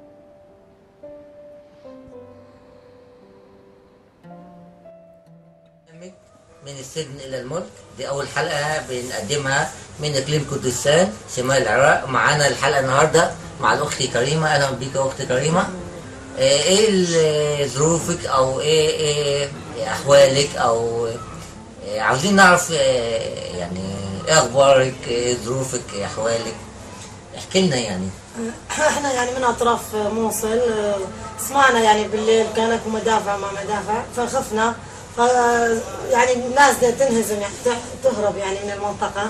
برنامج من السجن إلى الملك دي أول حلقة بنقدمها من إقليم كردستان شمال العراق معانا الحلقة النهاردة مع الأخت كريمة أهلا بيك يا أخت كريمة آه، إيه ال- ظروفك أو إيه إيه أحوالك أو آه، عاوزين نعرف آه، يعني إيه أخبارك إيه ظروفك إيه أحوالك احكي لنا يعني احنا يعني من اطراف موصل اه، سمعنا يعني بالليل كانت مدافع مع مدافع فخفنا ف يعني الناس دا تنهزم يعني ت- تهرب يعني من المنطقه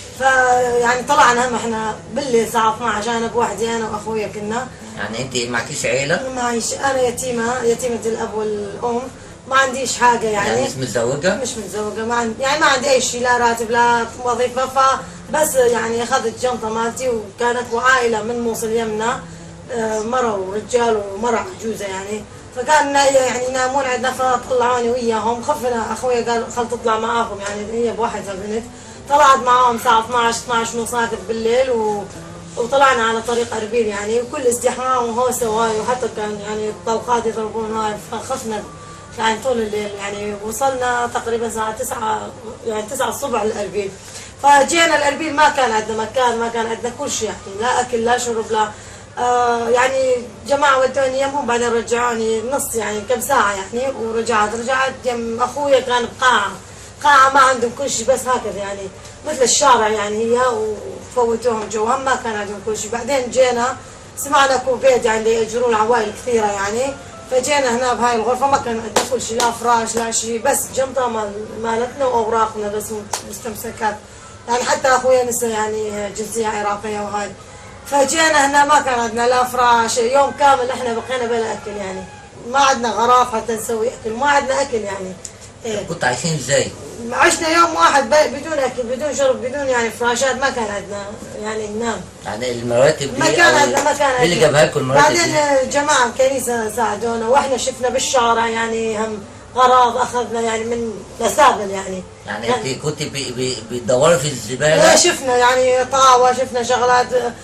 فيعني طلعنا هم احنا بالليل الساعه 12 انا بوحدي انا واخويا كنا يعني أنت معكيش عيلة معيش انا يتيمه يتيمه الاب والام ما عنديش حاجه يعني يعني مش متزوجة مش متزوجة ما عندي يعني ما عندي أي شيء لا راتب لا وظيفة فبس يعني أخذت جنطة مالتي وكانت وعائلة من موصل يمنا آه، مرة ورجال ومرة عجوزة يعني فكان نا- يعني ينامون عندنا فطلعوني وياهم خفنا أخويا قال خل تطلع معاكم يعني هي بوحدها بنت طلعت معاهم الساعة 12 12 ونص هكذا بالليل و وطلعنا على طريق أربيل يعني وكل ازدحام وهوسة وهاي وحتى كان يعني الطلقات يضربون هاي فخفنا يعني طول الليل يعني وصلنا تقريبا الساعة 9 يعني 9 الصبح الأربيل فجينا الأربيل ما كان عندنا مكان ما كان عندنا كل شيء يعني لا أكل لا شرب لا آه يعني جماعة ودوني يمهم بعدين رجعوني نص يعني كم ساعة يعني ورجعت رجعت يم أخويا كان بقاعة قاعة ما عندهم كل شيء بس هكذا يعني مثل الشارع يعني هي وفوتوهم جوها ما كان عندهم كل شيء بعدين جينا سمعنا اكو بيت يعني يأجرون عوائل كثيرة يعني فجينا هنا بهاي الغرفة ما كان عندنا كل شيء لا فراش لا شيء بس جنطة مال مالتنا وأوراقنا بس مستمسكات يعني حتى أخويا نسى يعني جنسية عراقية وهاي فجينا هنا ما كان عندنا لا فراش يوم كامل احنا بقينا بلا أكل يعني ما عندنا غراف حتى نسوي أكل ما عندنا أكل يعني إيه. كنت عايشين إزاي؟ عشنا يوم واحد ب- بدون اكل بدون شرب بدون يعني فراشات ما كان عندنا يعني ننام يعني المراتب دي ما كان أو عندنا ما كان إيه اللي عندنا. جابها لكم المراتب بعدين دي؟ جماعه الكنيسه ساعدونا واحنا شفنا بالشارع يعني هم غراض اخذنا يعني من مسابل يعني يعني كان- انت كنت بي- بي- بتدوري في لا الزباله شفنا يعني طاوة شفنا شغلات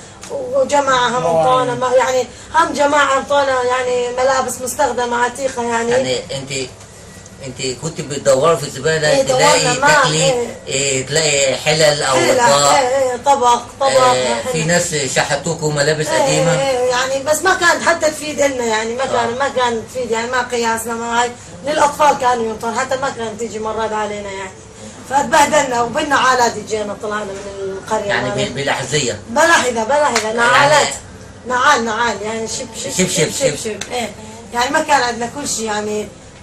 وجماعة هم انطونا ما- يعني هم جماعة انطونا يعني ملابس مستخدمة عتيقة يعني, يعني انت انت كنت بتدوري في الزباله إيه، تلاقي دورنا ما- تاكلي إيه. إيه تلاقي حلل او حلة، اطباق إيه، إيه، طبق طبق آه، حلة. في ناس شحتوكوا ملابس إيه، قديمه إيه، يعني بس ما كانت حتى تفيد لنا يعني ما كان آه. ما كانت تفيد يعني ما قياسنا ما هاي للاطفال كانوا ينطون حتى ما كانت تيجي مرات علينا يعني فتبهدلنا وبنا عالات جينا طلعنا من القريه يعني مالتنا. بال- بالاحذيه بلاحظة بلاحظة نعالات نعال نعال يعني شب شب شب- شب- شب. شب ايه يعني ما كان عندنا كل شيء يعني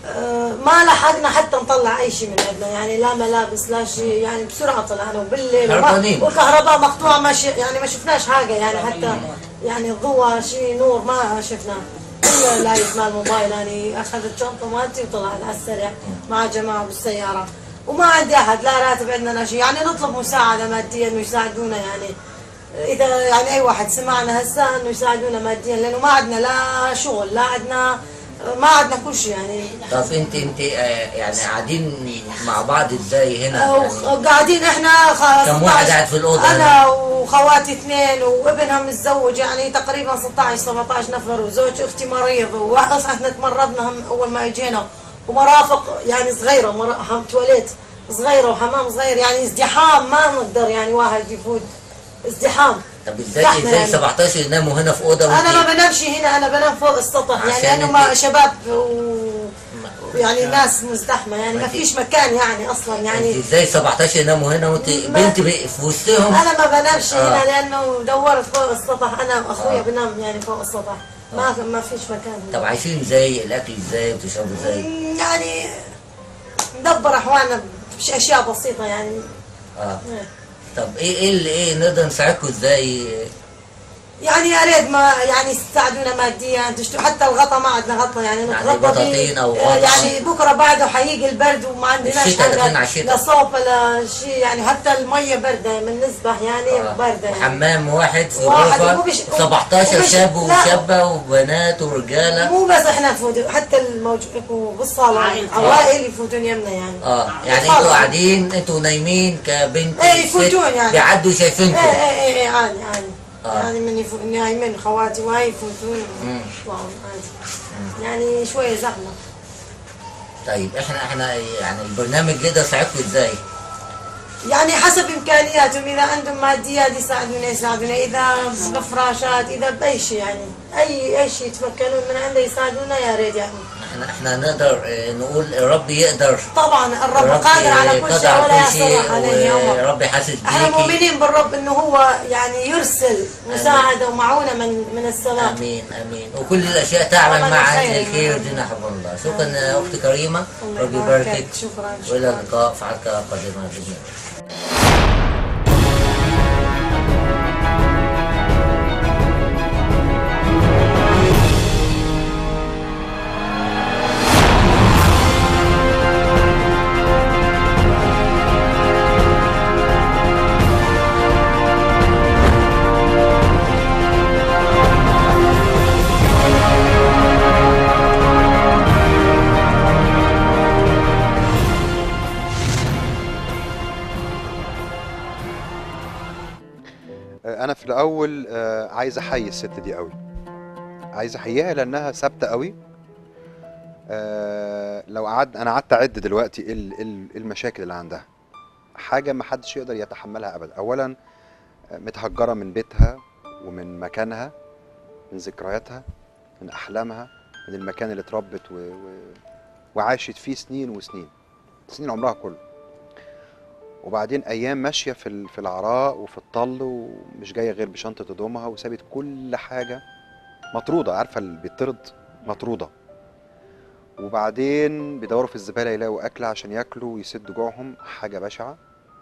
آه، ما لحقنا حتى نطلع اي شيء من عندنا يعني لا ملابس لا شيء يعني بسرعه طلعنا وبالليل وما- هربانين. والكهرباء مقطوعه ما ش... يعني ما شفناش حاجه يعني حتى يعني الضوء شيء نور ما شفنا كله لايف مال الموبايل يعني اخذت شنطه مالتي وطلعت على السريع مع جماعه بالسياره وما عندي احد لا راتب عندنا لا شيء يعني نطلب مساعده ماديا انه يساعدونا يعني اذا يعني اي واحد سمعنا هسه انه يساعدونا ماديا لانه ما عندنا لا شغل لا عندنا ما عندنا كل شيء يعني طب انت انت آه، يعني قاعدين مع بعض ازاي هنا يعني وقاعدين احنا خ- كم واحد 16 قاعد في الأوضة انا وخواتي اثنين وابنها متزوج يعني تقريبا 16 17 نفر وزوج اختي مريض واحنا تمرضنا هم اول ما اجينا ومرافق يعني صغيره مر- هم تواليت صغيره وحمام صغير يعني ازدحام ما نقدر يعني واحد يفوت ازدحام طب ازاي زحمة ازاي يعني. 17 يناموا هنا في اوضه انا وانت ما بنامش هنا انا بنام فوق السطح يعني عشان لانه انت- ما شباب و يعني ناس مزدحمه يعني ما ما انت- فيش مكان يعني اصلا انت يعني ازاي 17 يناموا هنا وانت ما- بنت ب- في وسطهم انا ما بنامش آه. هنا لانه دورت فوق السطح انا واخويا آه. بنام يعني فوق السطح ما ما فيش مكان هنا. طب عايشين ازاي الاكل ازاي وتشربوا ازاي يعني ندبر احوالنا باشياء بسيطه يعني اه طب ايه ايه اللي ايه نقدر نساعدكم ازاي يعني يا ريت ما يعني تساعدونا ماديا تشتروا حتى الغطا ما عندنا غطا يعني يعني نتغطى بيه. بطاطين أو آه، غطا. يعني بكره بعده حيجي البرد وما عندناش الشتاء داخلين على حاجه الشتاء. لا صوب لا شيء يعني حتى الميه برده من نسبح يعني آه. برده يعني وحمام واحد في واحد غرفه ومش- 17 ومش- شاب لا. وشابه وبنات ورجاله مو بس احنا نفوت حتى الموجود بالصاله عائلة. عوائل يفوتون يمنا يعني اه يعني خلاص. انتوا قاعدين انتوا نايمين كبنت ايه ست، يفوتون يعني. بيعدوا ايه شايفينكم ايه ايه ايه عادي عادي آه. يعني من يفو... نايمين خواتي وهاي يفوتون مم. يطلعون عادي يعني شويه زحمه طيب احنا احنا يعني البرنامج يقدر يساعدكم ازاي؟ يعني حسب امكانياتهم اذا عندهم ماديات يساعدونا يساعدونا اذا بفراشات اذا باي شيء يعني اي اي شيء يتمكنون من عنده يساعدونا يا ريت يعني احنا احنا نقدر اه، نقول الرب يقدر طبعا الرب قادر على كل قادر شيء على ولا كل شيء يصرح عليه يوم ورب يحاسب احنا بيكي مؤمنين بالرب انه هو يعني يرسل مساعده ومعونه من من السماء امين امين وكل الاشياء تعمل والله معا خير. للخير دينا حب الله شكرا يا اختي كريمه الله ربي يبارك يباركك فيك. شكرا والى شكرا اللقاء في حلقه قادمه باذن الله آه، انا في الاول آه، عايز احيي الست دي قوي عايز احييها لانها ثابته قوي آه، لو قعدت انا قعدت اعد دلوقتي ايه ال- إيه ال- إيه المشاكل اللي عندها حاجه ما حدش يقدر يتحملها ابدا اولا آه، متهجره من بيتها ومن مكانها من ذكرياتها من احلامها من المكان اللي اتربت و... و... وعاشت فيه سنين وسنين سنين عمرها كله وبعدين ايام ماشيه في ال- في العراء وفي الطل ومش جايه غير بشنطه هدومها وسابت كل حاجه مطروده عارفه اللي بيطرد مطروده وبعدين بيدوروا في الزباله يلاقوا اكل عشان ياكلوا ويسدوا جوعهم حاجه بشعه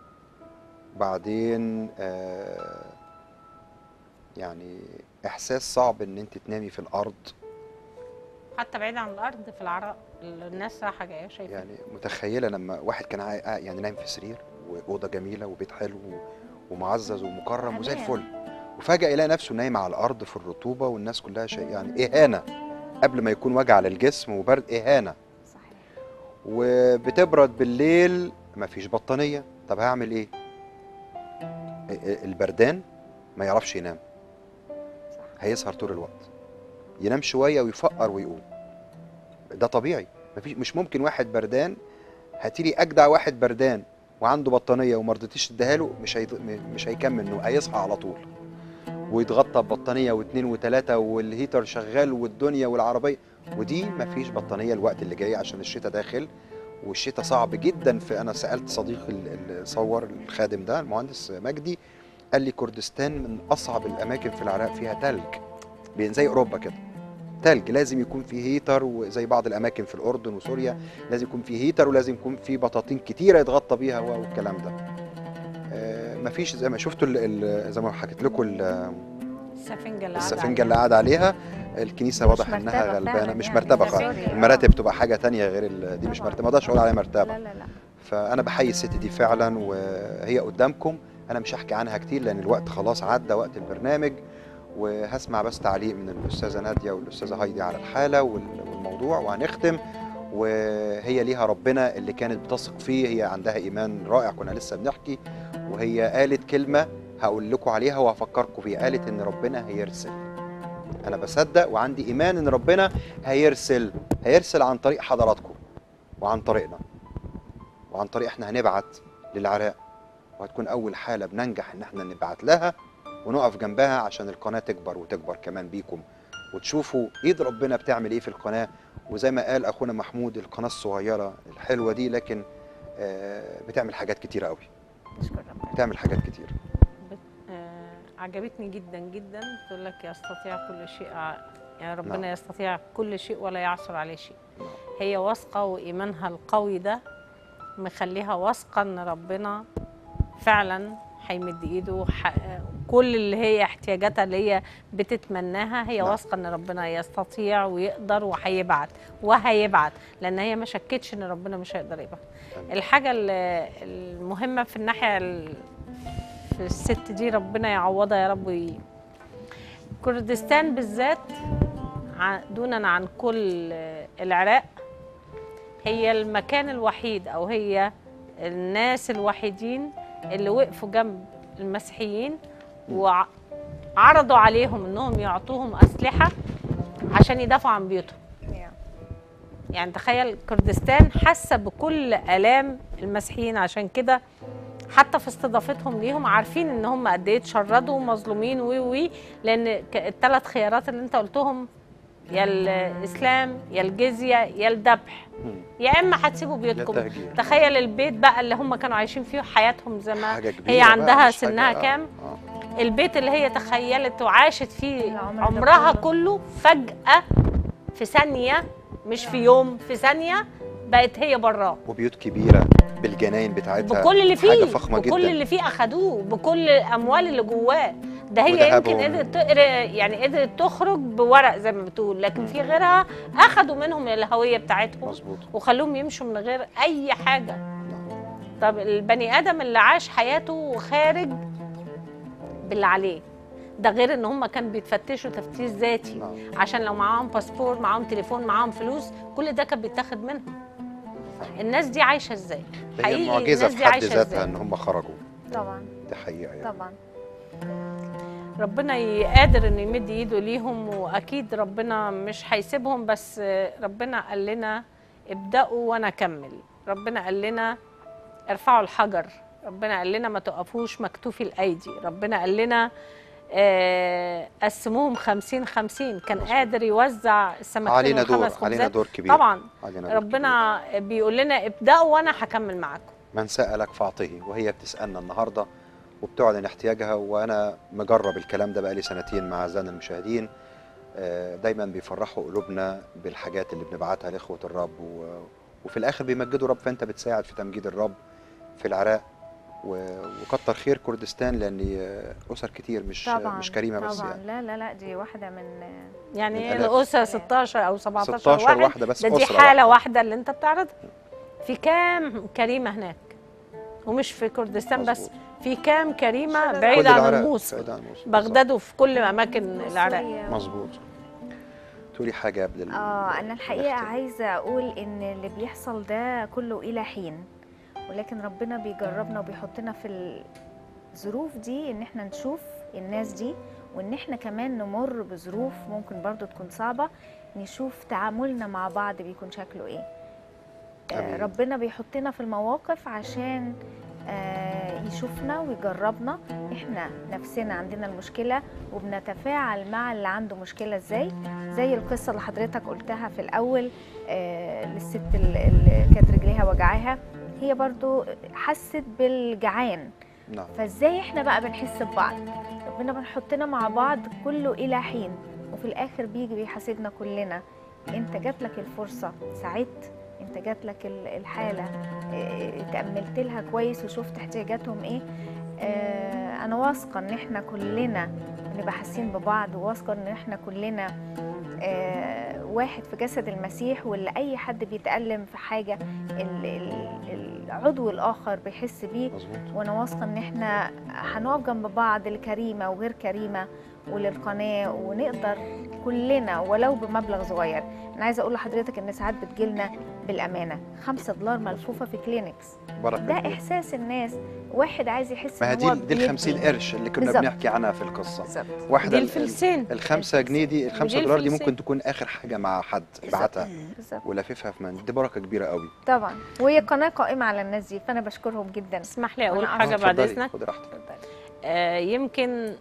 بعدين آه يعني احساس صعب ان انت تنامي في الارض حتى بعيد عن الارض في العراء الناس رايحه جايه شايفه يعني متخيله لما واحد كان عاي- قاعد- يعني نايم في سرير واوضه جميله وبيت حلو ومعزز ومكرم وزي أمان. الفل وفجاه يلاقي نفسه نايم على الارض في الرطوبه والناس كلها شيء يعني اهانه قبل ما يكون وجع للجسم وبرد اهانه صحيح وبتبرد بالليل مفيش بطانيه طب هعمل ايه ال- البردان ما يعرفش ينام هيسهر طول الوقت ينام شويه ويفقر ويقوم ده طبيعي مفيش مش ممكن واحد بردان هاتيلي اجدع واحد بردان وعنده بطانيه وما رضيتيش تديها له مش هيط... م- مش هيكمل انه هيصحى على طول ويتغطى ببطانيه واثنين وثلاثه والهيتر شغال والدنيا والعربيه ودي مفيش بطانيه الوقت اللي جاي عشان الشتاء داخل والشتاء صعب جدا في انا سالت صديقي ال- اللي صور الخادم ده المهندس مجدي قال لي كردستان من اصعب الاماكن في العراق فيها تلج بين- زي اوروبا كده تلج لازم يكون في هيتر وزي بعض الاماكن في الاردن وسوريا لازم يكون في هيتر ولازم يكون في بطاطين كتيره يتغطى بيها والكلام ده آه، مفيش زي ما شفتوا ال- ال- زي ما حكيت لكم ال- السفنجه اللي السفنجه اللي قاعد عليها الكنيسه واضح مرتبة انها فعلاً غلبانه مش يعني. مرتبه سوري. خالص سوري. المراتب بتبقى حاجه تانية غير ال- دي مش طبعاً. مرتبه ما اقدرش اقول عليها مرتبه لا لا لا فانا بحيي الست دي فعلا وهي قدامكم انا مش هحكي عنها كتير لان الوقت خلاص عدى وقت البرنامج وهسمع بس تعليق من الاستاذه ناديه والاستاذه هايدي على الحاله وال- والموضوع وهنختم وهي ليها ربنا اللي كانت بتثق فيه هي عندها ايمان رائع كنا لسه بنحكي وهي قالت كلمه هقول لكم عليها وهفكركم فيها قالت ان ربنا هيرسل انا بصدق وعندي ايمان ان ربنا هيرسل هيرسل عن طريق حضراتكم وعن طريقنا وعن طريق احنا هنبعت للعراق وهتكون اول حاله بننجح ان احنا نبعت لها ونقف جنبها عشان القناه تكبر وتكبر كمان بيكم وتشوفوا ايد ربنا بتعمل ايه في القناه وزي ما قال اخونا محمود القناه الصغيره الحلوه دي لكن آه، بتعمل حاجات كتيره قوي نشكر ربنا بتعمل حاجات كتير آه، عجبتني جدا جدا تقول لك يستطيع كل شيء ع- يعني ربنا نعم. يستطيع كل شيء ولا يعثر عليه شيء هي واثقه وايمانها القوي ده مخليها واثقه ان ربنا فعلا هيمد ايده وح- كل اللي هي احتياجاتها اللي هي بتتمناها هي نعم. واثقه ان ربنا يستطيع ويقدر وهيبعت وهيبعت لان هي ما شكتش ان ربنا مش هيقدر يبعت آمين. الحاجه ال- المهمه في الناحيه ال- في الست دي ربنا يعوضها يا رب وي- كردستان بالذات ع- دونا عن كل العراق هي المكان الوحيد او هي الناس الوحيدين اللي وقفوا جنب المسيحيين وعرضوا عليهم انهم يعطوهم اسلحه عشان يدافعوا عن بيوتهم يعني تخيل كردستان حاسه بكل الام المسيحيين عشان كده حتى في استضافتهم ليهم عارفين ان هم قد ايه اتشردوا ومظلومين وي وي لان الثلاث خيارات اللي انت قلتهم يا الاسلام يا الجزيه يا الذبح مم. يا اما هتسيبوا بيوتكم التهجير. تخيل البيت بقى اللي هم كانوا عايشين فيه حياتهم زي ما حاجه كبيره هي بقى، عندها مش حاجة- سنها آه، كام آه. البيت اللي هي تخيلت وعاشت فيه العمر ده عمرها كله. كله فجأة في ثانية مش في يوم في ثانية بقت هي براه وبيوت كبيره بالجناين بتاعتها بكل اللي حاجه فيه فخمه بكل جدا اللي فيه اخدوه بكل الاموال اللي جواه ده هي وذهبهم. يمكن قدرت تقر يعني قدرت تخرج بورق زي ما بتقول لكن في غيرها اخدوا منهم الهويه بتاعتهم مظبوط وخلوهم يمشوا من غير اي حاجه طب البني ادم اللي عاش حياته خارج باللي عليه ده غير ان هم كانوا بيتفتشوا تفتيش ذاتي نعم. عشان لو معاهم باسبور معاهم تليفون معاهم فلوس كل ده كان بيتاخد منهم الناس دي عايشه ازاي هي حقيقي معجزه الناس في دي حد عايشة ذاتها إزاي؟ ان هم خرجوا طبعا دي حقيقه يعني طبعا ربنا ي- قادر انه يمد ايده ليهم واكيد ربنا مش هيسيبهم بس ربنا قال لنا ابدأوا وانا اكمل ربنا قال لنا ارفعوا الحجر ربنا قال لنا ما تقفوش مكتوفي الايدي ربنا قال لنا آه، قسموهم خمسين خمسين كان قادر يوزع السمكتين علينا دور والخمس علينا خبزات دور كبير طبعا علينا دور ربنا بيقول لنا ابدأوا وانا هكمل معاكم من سألك فأعطه وهي بتسألنا النهاردة وبتعلن احتياجها وأنا مجرب الكلام ده بقالي سنتين مع أعزائنا المشاهدين آه، دايما بيفرحوا قلوبنا بالحاجات اللي بنبعتها لإخوة الرب و... وفي الآخر بيمجدوا الرب فأنت بتساعد في تمجيد الرب في العراق و... وكتر خير كردستان لأن آه، أسر كتير مش طبعا مش كريمة طبعا بس يعني لا لا لا دي واحده من يعني من آلاف. الأسرة 16 أو 17 16 واحد واحدة بس ده دي أسرة حالة واحدة. واحدة اللي أنت بتعرضها في كام كريمة هناك ومش في كردستان بس مظبوط. في كام كريمة كل بعيدة عن العراق، الموصل بعيد عن الموصل بغداد وفي كل أماكن العراق سوريا. مظبوط تقولي حاجة قبل ال- اه انا الحقيقه نختم. عايزه اقول ان اللي بيحصل ده كله الى حين ولكن ربنا بيجربنا وبيحطنا في الظروف دي ان احنا نشوف الناس دي وان احنا كمان نمر بظروف ممكن برضو تكون صعبه نشوف تعاملنا مع بعض بيكون شكله ايه آه آمين. ربنا بيحطنا في المواقف عشان آه يشوفنا ويجربنا احنا نفسنا عندنا المشكله وبنتفاعل مع اللي عنده مشكله ازاي زي القصه اللي حضرتك قلتها في الاول آه للست اللي اللي كانت رجليها وجعاها هي برضو حست بالجعان نعم فازاي احنا بقى بنحس ببعض ربنا بنحطنا مع بعض كله الى حين وفي الاخر بيجي بيحاسبنا كلنا انت جات لك الفرصه ساعدت انت جات لك ال- الحاله اه، تأملت لها كويس وشفت احتياجاتهم ايه اه، انا واثقه ان احنا كلنا بنبقى حاسين ببعض وواثقه ان احنا كلنا آه، واحد في جسد المسيح واللي اي حد بيتألم في حاجه ال- ال- العضو الاخر بيحس بيه مظبوط وانا واثقه ان احنا هنقف جنب بعض لكريمه وغير كريمه وللقناه ونقدر كلنا ولو بمبلغ صغير انا عايزه اقول لحضرتك ان ساعات بتجيلنا بالامانه خمسة دولار ملفوفه في كلينكس بركه ده كبيرة. احساس الناس واحد عايز يحس ما هي ان دي هو دي ال 50 بيدي. قرش اللي كنا بالظبط. بنحكي عنها في القصه بالظبط واحده دي ال- الفلسين الخمسة جنيه دي الخمسة ودي دولار دي الفلسين. ممكن تكون آخر حاجة مع حد بعتها بالظبط ولففها في من دي بركة كبيرة قوي طبعا وهي قناه قائمه على الناس دي فانا بشكرهم جدا اسمح لي اقول أنا حاجه بعد اتفضلي، اذنك خدي راحتك آه، يمكن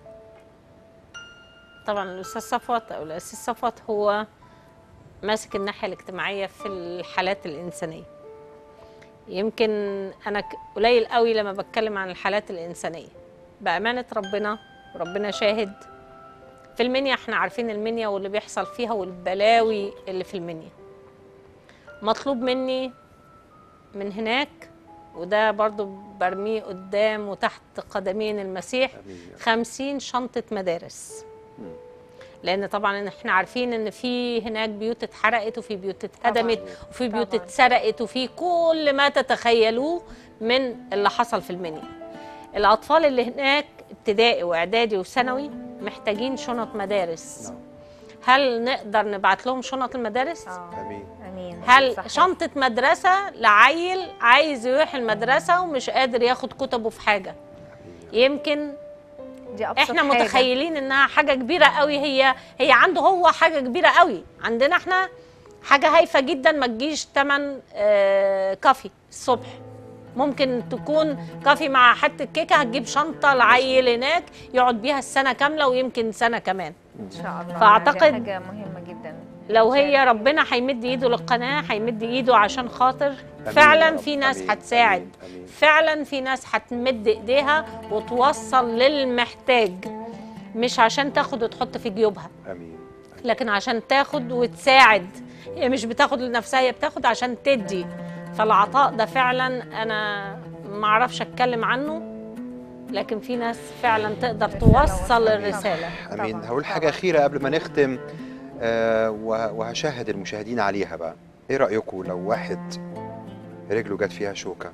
طبعا الاستاذ صفوت او الاسيس صفوت هو ماسك الناحيه الاجتماعيه في الحالات الانسانيه يمكن انا ك- قليل قوي لما بتكلم عن الحالات الانسانيه بامانه ربنا وربنا شاهد في المنيا احنا عارفين المنيا واللي بيحصل فيها والبلاوي اللي في المنيا مطلوب مني من هناك وده برضو برميه قدام وتحت قدمين المسيح آمين يا رب. خمسين شنطة مدارس مم. لأن طبعا احنا عارفين إن في هناك بيوت اتحرقت وفي بيوت اتهدمت وفي بيوت طبعاً. اتسرقت وفي كل ما تتخيلوه من اللي حصل في المنيا الأطفال اللي هناك ابتدائي وإعدادي وثانوي محتاجين شنط مدارس نعم. هل نقدر نبعت لهم شنط المدارس؟ اه آمين امين هل صحيح. شنطة مدرسة لعيل عايز يروح المدرسة ومش قادر ياخد كتبه في حاجة يمكن دي أبسط احنا حاجة. متخيلين انها حاجة كبيرة قوي هي هي عنده هو حاجة كبيرة قوي عندنا احنا حاجة هايفة جدا ما تجيش تمن آه كافي الصبح ممكن تكون كافي مع حتة كيكة هتجيب شنطة العيل هناك يقعد بيها السنة كاملة ويمكن سنة كمان ان شاء الله فأعتقد دي حاجه مهمه جدا لو هي ربنا هيمد ايده للقناه هيمد ايده عشان خاطر آمين يا فعلا رب. في ناس آمين. هتساعد آمين. آمين. فعلا في ناس هتمد ايديها وتوصل للمحتاج مش عشان تاخد وتحط في جيوبها آمين لكن عشان تاخد وتساعد هي مش بتاخد لنفسها هي بتاخد عشان تدي فالعطاء ده فعلا انا ما اعرفش اتكلم عنه لكن في ناس فعلا تقدر رسالة توصل وصلت. الرساله امين طبعاً، هقول حاجه طبعاً. اخيره قبل ما نختم آه وه- وهشاهد المشاهدين عليها بقى ايه رايكم لو واحد رجله جت فيها شوكه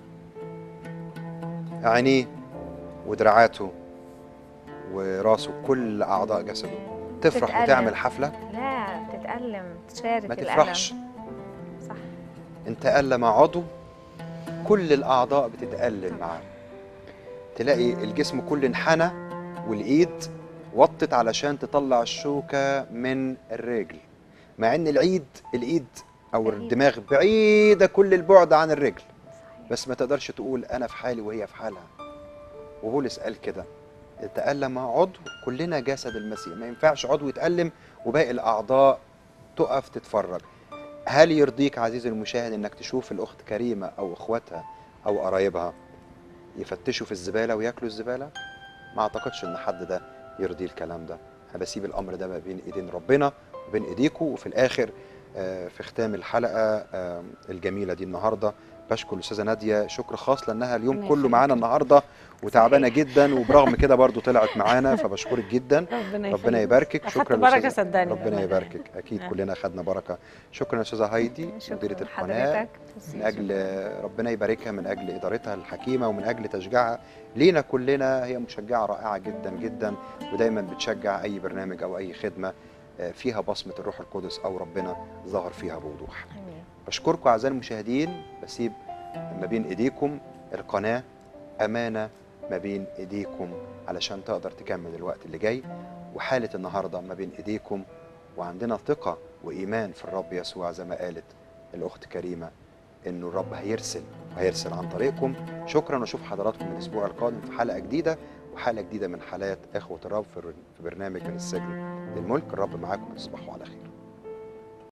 عينيه ودراعاته وراسه كل اعضاء جسده تفرح تتألم. وتعمل حفله لا تتألم تشارك ما الألم. تفرحش صح انت ألم عضو كل الأعضاء بتتألم معاه تلاقي الجسم كله انحنى والإيد وطت علشان تطلع الشوكة من الرجل مع إن العيد الإيد أو بعيد. الدماغ بعيدة كل البعد عن الرجل بس ما تقدرش تقول أنا في حالي وهي في حالها وبولس قال كده تألم عضو كلنا جسد المسيح ما ينفعش عضو يتألم وباقي الأعضاء تقف تتفرج هل يرضيك عزيزي المشاهد انك تشوف الاخت كريمه او اخواتها او قرايبها يفتشوا في الزباله وياكلوا الزباله ما اعتقدش ان حد ده يرضيه الكلام ده انا بسيب الامر ده ما بين ايدين ربنا وبين ايديكم وفي الاخر آه، في ختام الحلقه آه، الجميله دي النهارده بشكر الاستاذه ناديه شكر خاص لانها اليوم ربنا كله يخليك. معانا النهارده وتعبانه صحيح. جدا وبرغم كده برضو طلعت معانا فبشكرك جدا ربنا ربنا يخليك. يباركك أخدت شكرا بركة للأستاذة- صدقني ربنا بأمانة. يباركك اكيد آه. كلنا اخذنا بركه شكرا يا استاذه هايدي شكراً مديره القناه لحضرتك. من اجل ربنا يباركها من اجل ادارتها الحكيمه ومن اجل تشجيعها لينا كلنا هي مشجعه رائعه جدا جدا ودايما بتشجع اي برنامج او اي خدمه آه، فيها بصمه الروح القدس او ربنا ظهر فيها بوضوح آمين. بشكركم اعزائي المشاهدين بسيب ما بين ايديكم القناه امانه ما بين ايديكم علشان تقدر تكمل الوقت اللي جاي وحاله النهارده ما بين ايديكم وعندنا ثقه وايمان في الرب يسوع زي ما قالت الاخت كريمه انه الرب هيرسل وهيرسل عن طريقكم شكرا واشوف حضراتكم الاسبوع القادم في حلقه جديده وحلقه جديده من حالات اخوه الرب في في برنامج من السجن للملك الرب معاكم تصبحوا على خير